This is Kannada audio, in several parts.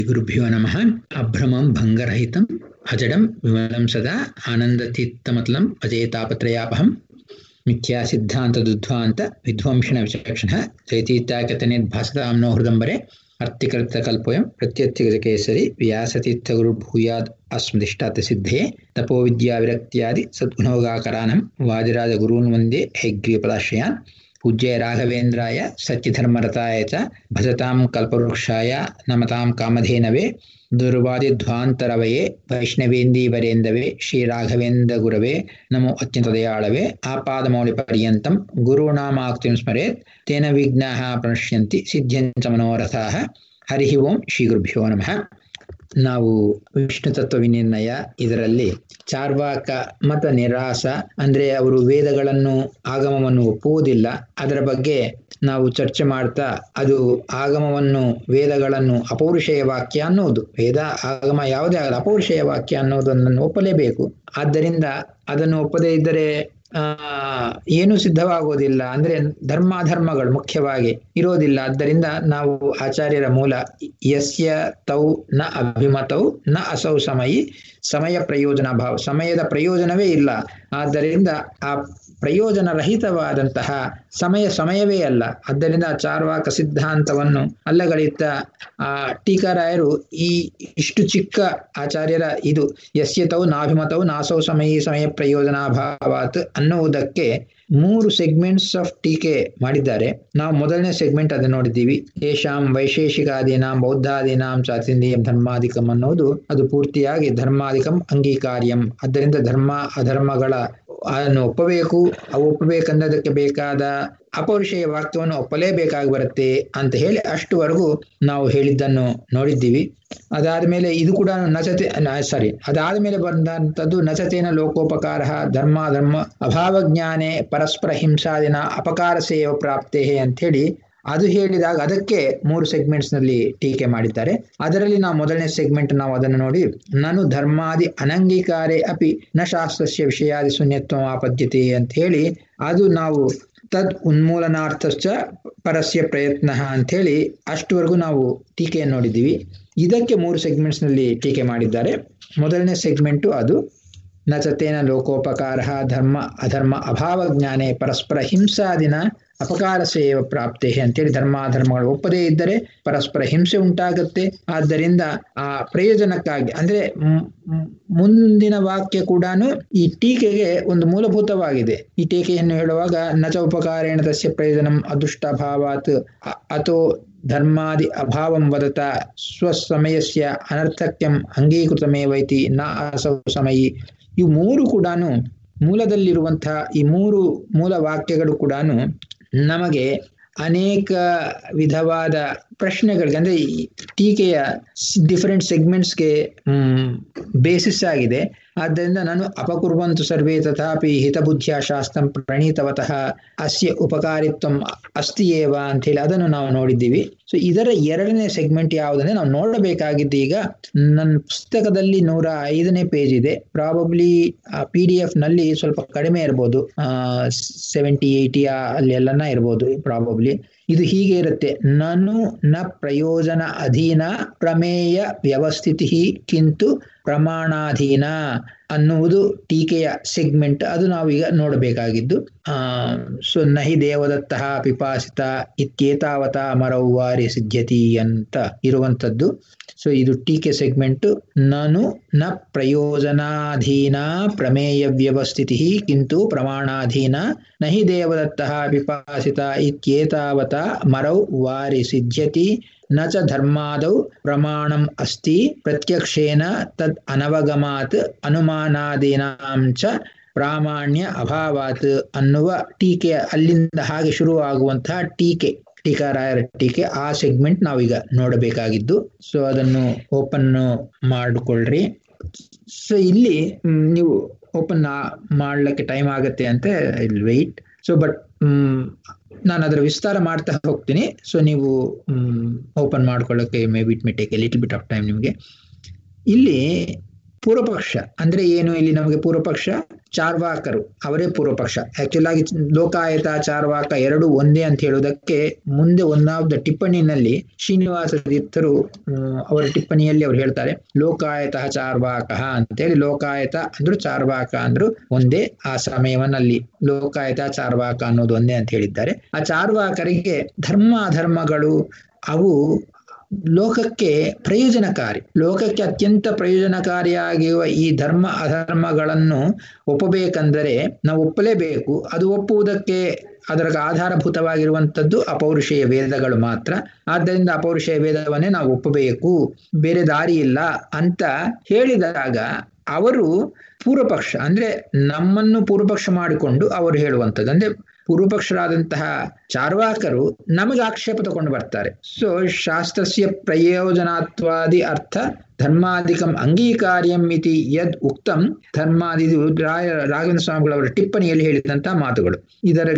श्रीगुरुभ्यो नमः अभ्रमं भङ्गरहितम् अजडं विमलं सदा आनन्दतीर्थमतलं अजयतापत्रयापहं मिथ्यासिद्धान्तदुध्वान्त विध्वंसिणविचक्षणः जयतीर्थाकतनिर्भासतां नो हृदम्बरे अर्थिकृतकल्पोऽयं प्रत्यत्यगजकेसरि व्यासतीर्थगुरुर्भूयाद् अस्मदिष्टार्थसिद्धे तपोविद्याविरक्त्यादि सद्गुणोगाकरानं वादिराजगुरून् वन्दे हैग्रीयपदाश्रयान् पूज्य राघवेन्द्राय सत्यधर्मरताय च भजतां कल्पवृक्षाय नमतां कामधेनवे दुर्वादिध्वान्तरवये वैष्णवेन्दीवरेन्दवे श्रीराघवेन्द्रगुरवे नमो अत्यन्तदयाळवे आपादमौलिपर्यन्तं गुरूणामाक्तिं स्मरेत् तेन विघ्नाः प्रणश्यन्ति सिद्ध्यञ्च मनोरथाः ಹರಿ ಓಂ ಶ್ರೀ ಗುರುಭ್ಯೋ ನಮಃ ನಾವು ವಿಷ್ಣು ತತ್ವ ವಿನಿರ್ಣಯ ಇದರಲ್ಲಿ ಚಾರ್ವಾಕ ಮತ ನಿರಾಸ ಅಂದ್ರೆ ಅವರು ವೇದಗಳನ್ನು ಆಗಮವನ್ನು ಒಪ್ಪುವುದಿಲ್ಲ ಅದರ ಬಗ್ಗೆ ನಾವು ಚರ್ಚೆ ಮಾಡ್ತಾ ಅದು ಆಗಮವನ್ನು ವೇದಗಳನ್ನು ಅಪೌರುಷೇಯ ವಾಕ್ಯ ಅನ್ನೋದು ವೇದ ಆಗಮ ಯಾವುದೇ ಆಗಲ್ಲ ಅಪೌರುಷೇಯ ವಾಕ್ಯ ಅನ್ನೋದನ್ನು ಒಪ್ಪಲೇಬೇಕು ಆದ್ದರಿಂದ ಅದನ್ನು ಒಪ್ಪದೇ ಇದ್ದರೆ ಆ ಏನು ಸಿದ್ಧವಾಗುವುದಿಲ್ಲ ಅಂದ್ರೆ ಧರ್ಮಾಧರ್ಮಗಳು ಮುಖ್ಯವಾಗಿ ಇರೋದಿಲ್ಲ ಆದ್ದರಿಂದ ನಾವು ಆಚಾರ್ಯರ ಮೂಲ ಯಸ್ಯ ತೌ ನ ಅಭಿಮತೌ ನ ಅಸೌ ಸಮಯಿ ಸಮಯ ಪ್ರಯೋಜನ ಭಾವ ಸಮಯದ ಪ್ರಯೋಜನವೇ ಇಲ್ಲ ಆದ್ದರಿಂದ ಆ ಪ್ರಯೋಜನ ರಹಿತವಾದಂತಹ ಸಮಯ ಸಮಯವೇ ಅಲ್ಲ ಆದ್ದರಿಂದ ಚಾರ್ವಾಕ ಸಿದ್ಧಾಂತವನ್ನು ಅಲ್ಲಗಳಿತ್ತ ಆ ಟೀಕಾರಾಯರು ಈ ಇಷ್ಟು ಚಿಕ್ಕ ಆಚಾರ್ಯರ ಇದು ಯಸ್ಯತವು ನಾಭಿಮತವು ನಾಸೌ ಸಮಯಿ ಸಮಯ ಪ್ರಯೋಜನಾಭಾವಾತ್ ಅನ್ನುವುದಕ್ಕೆ ಮೂರು ಸೆಗ್ಮೆಂಟ್ಸ್ ಆಫ್ ಟೀಕೆ ಮಾಡಿದ್ದಾರೆ ನಾವು ಮೊದಲನೇ ಸೆಗ್ಮೆಂಟ್ ಅದನ್ನು ನೋಡಿದ್ದೀವಿ ಯಶಾಂ ವೈಶೇಷಿಕಾದೀನಾಂ ಬೌದ್ಧಾದೀನಾಂ ಚಾತಿಂದೀಯಂ ಧರ್ಮಾಧಿಕಂ ಅನ್ನೋದು ಅದು ಪೂರ್ತಿಯಾಗಿ ಧರ್ಮಾಧಿಕಂ ಅಂಗೀಕಾರ್ಯಂ ಆದ್ದರಿಂದ ಧರ್ಮ ಅಧರ್ಮಗಳ ಅದನ್ನು ಒಪ್ಪಬೇಕು ಅವು ಒಪ್ಪಬೇಕನ್ನೋದಕ್ಕೆ ಬೇಕಾದ ಅಪೌರುಷೇಯ ವಾಕ್ಯವನ್ನು ಒಪ್ಪಲೇಬೇಕಾಗಿ ಬರುತ್ತೆ ಅಂತ ಹೇಳಿ ಅಷ್ಟುವರೆಗೂ ನಾವು ಹೇಳಿದ್ದನ್ನು ನೋಡಿದ್ದೀವಿ ಅದಾದ ಮೇಲೆ ಇದು ಕೂಡ ನಚತೆ ಸಾರಿ ಅದಾದ ಮೇಲೆ ಬಂದಂಥದ್ದು ನಚತೇನ ಲೋಕೋಪಕಾರ ಧರ್ಮ ಧರ್ಮ ಅಭಾವಜ್ಞಾನೆ ಪರಸ್ಪರ ಹಿಂಸಾದಿನ ಅಪಕಾರ ಸೇವ ಪ್ರಾಪ್ತೆ ಅಂಥೇಳಿ ಅದು ಹೇಳಿದಾಗ ಅದಕ್ಕೆ ಮೂರು ಸೆಗ್ಮೆಂಟ್ಸ್ ನಲ್ಲಿ ಟೀಕೆ ಮಾಡಿದ್ದಾರೆ ಅದರಲ್ಲಿ ನಾವು ಮೊದಲನೇ ಸೆಗ್ಮೆಂಟ್ ನಾವು ಅದನ್ನು ನೋಡಿ ನಾನು ಧರ್ಮಾದಿ ಅನಂಗೀಕಾರೇ ಅಪಿ ನ ಶಾಸ್ತ್ರಸ್ಯ ವಿಷಯಾದಿ ಶೂನ್ಯತ್ವ ಆಪದ್ಯತೆ ಅಂತ ಹೇಳಿ ಅದು ನಾವು ತದ್ ಉನ್ಮೂಲನಾರ್ಥಶ್ಚ ಪರಸ್ಯ ಪ್ರಯತ್ನ ಅಂಥೇಳಿ ಅಷ್ಟುವರೆಗೂ ನಾವು ಟೀಕೆಯನ್ನು ನೋಡಿದ್ದೀವಿ ಇದಕ್ಕೆ ಮೂರು ಸೆಗ್ಮೆಂಟ್ಸ್ ನಲ್ಲಿ ಟೀಕೆ ಮಾಡಿದ್ದಾರೆ ಮೊದಲನೇ ಸೆಗ್ಮೆಂಟು ಅದು ನಚತೇನ ಲೋಕೋಪಕಾರ ಧರ್ಮ ಅಧರ್ಮ ಅಭಾವ ಜ್ಞಾನೆ ಪರಸ್ಪರ ಹಿಂಸಾದಿನ ಅಪಕಾರ ಸೇವ ಪ್ರಾಪ್ತಿ ಅಂತೇಳಿ ಧರ್ಮಾಧರ್ಮಗಳು ಒಪ್ಪದೇ ಇದ್ದರೆ ಪರಸ್ಪರ ಹಿಂಸೆ ಉಂಟಾಗುತ್ತೆ ಆದ್ದರಿಂದ ಆ ಪ್ರಯೋಜನಕ್ಕಾಗಿ ಅಂದ್ರೆ ಮುಂದಿನ ವಾಕ್ಯ ಕೂಡ ಈ ಟೀಕೆಗೆ ಒಂದು ಮೂಲಭೂತವಾಗಿದೆ ಈ ಟೀಕೆಯನ್ನು ಹೇಳುವಾಗ ನಚ ಉಪಕಾರೇಣ ತಸ್ಯ ಪ್ರಯೋಜನಂ ಅದೃಷ್ಟಭಾವಾತ್ ಅಥೋ ಧರ್ಮಾದಿ ಅಭಾವಂ ವದತ ಸ್ವಸಮಯಸ್ಯ ಅನರ್ಥಕ್ಯಂ ಅಂಗೀಕೃತಮೇವೈತಿ ನ ಅಸೌ ಸಮಯಿ ಇವು ಮೂರು ಕೂಡ ಮೂಲದಲ್ಲಿರುವಂತಹ ಈ ಮೂರು ಮೂಲ ವಾಕ್ಯಗಳು ಕೂಡ ನಮಗೆ ಅನೇಕ ವಿಧವಾದ ಪ್ರಶ್ನೆಗಳಿಗೆ ಅಂದ್ರೆ ಟೀಕೆಯ ಡಿಫರೆಂಟ್ ಸೆಗ್ಮೆಂಟ್ಸ್ಗೆ ಬೇಸಿಸ್ ಆಗಿದೆ ಆದ್ದರಿಂದ ನಾನು ಅಪಕುರ್ವಂತು ಸರ್ವೇ ತಥಾಪಿ ಹಿತಬುದ್ಧಿಯ ಶಾಸ್ತ್ರಂ ಪ್ರಣೀತವತಃ ಅಸ್ಯ ಉಪಕಾರಿತ್ವ ಅಸ್ತಿ ಏವ ಅಂತ ಹೇಳಿ ಅದನ್ನು ನಾವು ನೋಡಿದ್ದೀವಿ ಸೊ ಇದರ ಎರಡನೇ ಸೆಗ್ಮೆಂಟ್ ಯಾವುದಂದ್ರೆ ನಾವು ನೋಡಬೇಕಾಗಿದ್ದು ಈಗ ನನ್ನ ಪುಸ್ತಕದಲ್ಲಿ ನೂರ ಐದನೇ ಪೇಜ್ ಇದೆ ಪ್ರಾಬಬ್ಲಿ ಪಿ ಡಿ ಎಫ್ ನಲ್ಲಿ ಸ್ವಲ್ಪ ಕಡಿಮೆ ಇರ್ಬೋದು ಸೆವೆಂಟಿ ಏಯ್ಟಿ ಅಲ್ಲಿ ಎಲ್ಲನ ಇರ್ಬೋದು ಪ್ರಾಬಬ್ಲಿ ಇದು ಹೀಗೆ ಇರುತ್ತೆ ನಾನು ನ ಪ್ರಯೋಜನ ಅಧೀನ ಪ್ರಮೇಯ ವ್ಯವಸ್ಥಿತಿ ಕಿಂತು ಪ್ರಮಾಣಾಧೀನ ಅನ್ನುವುದು ಟೀಕೆಯ ಸೆಗ್ಮೆಂಟ್ ಅದು ನಾವೀಗ ನೋಡಬೇಕಾಗಿದ್ದು ಆ ಸೊ ನಹಿ ದೇವದತ್ತ ಪಿಪಾಸಿತ ಇತ್ಯೇತಾವತ ಮರೌವಾರಿ ಸಿದ್ಧ್ಯತಿ ಅಂತ ಇರುವಂಥದ್ದು ಸೊ ಇದು ಟೀಕೆ ಸೆಗ್ಮೆಂಟ್ ನಾನು ನ ಪ್ರಯೋಜನಾಧೀನ ಪ್ರಮೇಯ ವ್ಯವಸ್ಥಿತಿ ಕಿಂತು ಪ್ರಮಾಣಾಧೀನ ನಹಿ ದೇವದತ್ತ ಪಿಪಾಸಿತ ಇತ್ಯೇತಾವತ ಮರೌ ವಾರಿ ಸಿದ್ಧ್ಯತಿ ನ ಚ ಧರ್ಮಾದೌ ಪ್ರಮಾಣಂ ಅಸ್ತಿ ಪ್ರತ್ಯಕ್ಷೇನ ತದ್ ಅನವಗಮಾತ್ ಅನುಮಾನಾದೀನಾಂ ಚ ಪ್ರಾಮಾಣ್ಯ ಅಭಾವಾತ್ ಅನ್ನುವ ಟೀಕೆ ಅಲ್ಲಿಂದ ಹಾಗೆ ಶುರುವಾಗುವಂತಹ ಟೀಕೆ ಟೀಕಾರಾಯರ ಟೀಕೆ ಆ ಸೆಗ್ಮೆಂಟ್ ನಾವೀಗ ನೋಡಬೇಕಾಗಿದ್ದು ಸೊ ಅದನ್ನು ಓಪನ್ ಮಾಡಿಕೊಳ್ಳ್ರಿ ಸೊ ಇಲ್ಲಿ ನೀವು ಓಪನ್ ಮಾಡ್ಲಿಕ್ಕೆ ಟೈಮ್ ಆಗತ್ತೆ ಅಂತ ಇಲ್ಲಿ ವೆಯ್ಟ್ ಸೊ ಬಟ್ ನಾನು ಅದರ ವಿಸ್ತಾರ ಮಾಡ್ತಾ ಹೋಗ್ತೀನಿ ಸೊ ನೀವು ಓಪನ್ ಮಾಡ್ಕೊಳ್ಳೋಕೆ may bit may take a little bit of time ನಿಮಗೆ ಇಲ್ಲಿ ಪೂರ್ವಪಕ್ಷ ಅಂದ್ರೆ ಏನು ಇಲ್ಲಿ ನಮಗೆ ಪೂರ್ವಪಕ್ಷ ಚಾರ್ವಾಕರು ಅವರೇ ಪೂರ್ವ ಪಕ್ಷ ಆಕ್ಚುಲ್ ಆಗಿ ಲೋಕಾಯತ ಚಾರ್ವಾಕ ಎರಡು ಒಂದೇ ಅಂತ ಹೇಳುವುದಕ್ಕೆ ಮುಂದೆ ಒಂದಾದ ಟಿಪ್ಪಣಿನಲ್ಲಿ ಶ್ರೀನಿವಾಸ ತೀರ್ಥರು ಅವರ ಟಿಪ್ಪಣಿಯಲ್ಲಿ ಅವರು ಹೇಳ್ತಾರೆ ಲೋಕಾಯತ ಚಾರ್ವಾಕ ಅಂತೇಳಿ ಲೋಕಾಯತ ಅಂದ್ರು ಚಾರ್ವಾಕ ಅಂದ್ರು ಒಂದೇ ಆ ಸಮಯವನ್ನಲ್ಲಿ ಲೋಕಾಯತ ಚಾರ್ವಾಕ ಅನ್ನೋದು ಒಂದೇ ಅಂತ ಹೇಳಿದ್ದಾರೆ ಆ ಚಾರ್ವಾಕರಿಗೆ ಧರ್ಮ ಅಧರ್ಮಗಳು ಅವು ಲೋಕಕ್ಕೆ ಪ್ರಯೋಜನಕಾರಿ ಲೋಕಕ್ಕೆ ಅತ್ಯಂತ ಪ್ರಯೋಜನಕಾರಿಯಾಗಿರುವ ಈ ಧರ್ಮ ಅಧರ್ಮಗಳನ್ನು ಒಪ್ಪಬೇಕೆಂದರೆ ನಾವು ಒಪ್ಪಲೇಬೇಕು ಅದು ಒಪ್ಪುವುದಕ್ಕೆ ಅದರ ಆಧಾರಭೂತವಾಗಿರುವಂಥದ್ದು ಅಪೌರುಷೇಯ ವೇದಗಳು ಮಾತ್ರ ಆದ್ದರಿಂದ ಅಪೌರುಷೇಯ ವೇದವನ್ನೇ ನಾವು ಒಪ್ಪಬೇಕು ಬೇರೆ ದಾರಿ ಇಲ್ಲ ಅಂತ ಹೇಳಿದಾಗ ಅವರು ಪೂರ್ವಪಕ್ಷ ಅಂದ್ರೆ ನಮ್ಮನ್ನು ಪೂರ್ವಪಕ್ಷ ಮಾಡಿಕೊಂಡು ಅವರು ಹೇಳುವಂಥದ್ದು ಅಂದ್ರೆ ಪೂರ್ವಪಕ್ಷರಾದಂತಹ ಚಾರ್ವಾಕರು ನಮಗೆ ಆಕ್ಷೇಪ ತಗೊಂಡು ಬರ್ತಾರೆ ಸೊ ಶಾಸ್ತ್ರಸ್ಯ ಪ್ರಯೋಜನಾತ್ವಾದಿ ಅರ್ಥ ಧರ್ಮಾಧಿಕಂ ಅಂಗೀಕಾರ್ಯಂ ಇತಿ ಯದ್ ಉಕ್ತಂ ಧರ್ಮಾದಿ ರಾಯ ರಾಘವೇಂದ್ರ ಸ್ವಾಮಿಗಳವರ ಟಿಪ್ಪಣಿಯಲ್ಲಿ ಹೇಳಿದಂತಹ ಮಾತುಗಳು ಇದರ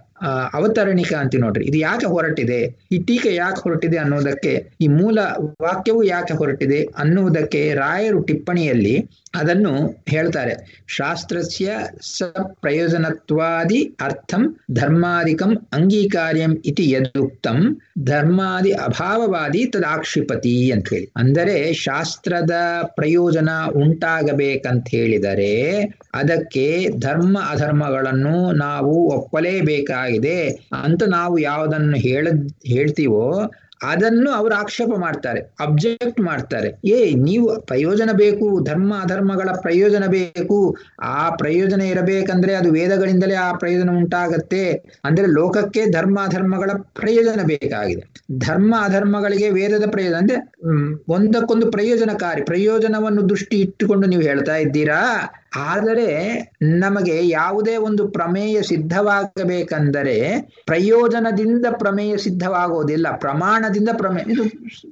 ಅವತರಣಿಕ ಅಂತ ನೋಡ್ರಿ ಇದು ಯಾಕೆ ಹೊರಟಿದೆ ಈ ಟೀಕೆ ಯಾಕೆ ಹೊರಟಿದೆ ಅನ್ನೋದಕ್ಕೆ ಈ ಮೂಲ ವಾಕ್ಯವು ಯಾಕೆ ಹೊರಟಿದೆ ಅನ್ನುವುದಕ್ಕೆ ರಾಯರು ಟಿಪ್ಪಣಿಯಲ್ಲಿ ಅದನ್ನು ಹೇಳ್ತಾರೆ ಶಾಸ್ತ್ರಸ್ಯ ಸ ಪ್ರಯೋಜನತ್ವಾದಿ ಅರ್ಥಂ ಧರ್ಮಾದಿಕಂ ಅಂಗೀಕಾರ್ಯಂ ಇತಿ ಯದುಕ್ತಂ ಧರ್ಮಾದಿ ಅಭಾವವಾದಿ ತದಾಕ್ಷಿಪತಿ ಅಂತ ಹೇಳಿ ಅಂದರೆ ಶಾಸ್ತ್ರದ ಪ್ರಯೋಜನ ಉಂಟಾಗಬೇಕಂತ ಹೇಳಿದರೆ ಅದಕ್ಕೆ ಧರ್ಮ ಅಧರ್ಮಗಳನ್ನು ನಾವು ಒಪ್ಪಲೇಬೇಕಾಗಿದೆ ಅಂತ ನಾವು ಯಾವುದನ್ನು ಹೇಳ ಹೇಳ್ತೀವೋ ಅದನ್ನು ಅವರು ಆಕ್ಷೇಪ ಮಾಡ್ತಾರೆ ಅಬ್ಜೆಕ್ಟ್ ಮಾಡ್ತಾರೆ ಏ ನೀವು ಪ್ರಯೋಜನ ಬೇಕು ಧರ್ಮ ಅಧರ್ಮಗಳ ಪ್ರಯೋಜನ ಬೇಕು ಆ ಪ್ರಯೋಜನ ಇರಬೇಕಂದ್ರೆ ಅದು ವೇದಗಳಿಂದಲೇ ಆ ಪ್ರಯೋಜನ ಉಂಟಾಗತ್ತೆ ಅಂದ್ರೆ ಲೋಕಕ್ಕೆ ಧರ್ಮ ಅಧರ್ಮಗಳ ಪ್ರಯೋಜನ ಬೇಕಾಗಿದೆ ಧರ್ಮ ಅಧರ್ಮಗಳಿಗೆ ವೇದದ ಪ್ರಯೋಜನ ಅಂದ್ರೆ ಒಂದಕ್ಕೊಂದು ಪ್ರಯೋಜನಕಾರಿ ಪ್ರಯೋಜನವನ್ನು ದೃಷ್ಟಿ ಇಟ್ಟುಕೊಂಡು ನೀವು ಹೇಳ್ತಾ ಇದ್ದೀರಾ ಆದರೆ ನಮಗೆ ಯಾವುದೇ ಒಂದು ಪ್ರಮೇಯ ಸಿದ್ಧವಾಗಬೇಕಂದರೆ ಪ್ರಯೋಜನದಿಂದ ಪ್ರಮೇಯ ಸಿದ್ಧವಾಗೋದಿಲ್ಲ ಪ್ರಮಾಣದಿಂದ ಪ್ರಮೇಯ ಇದು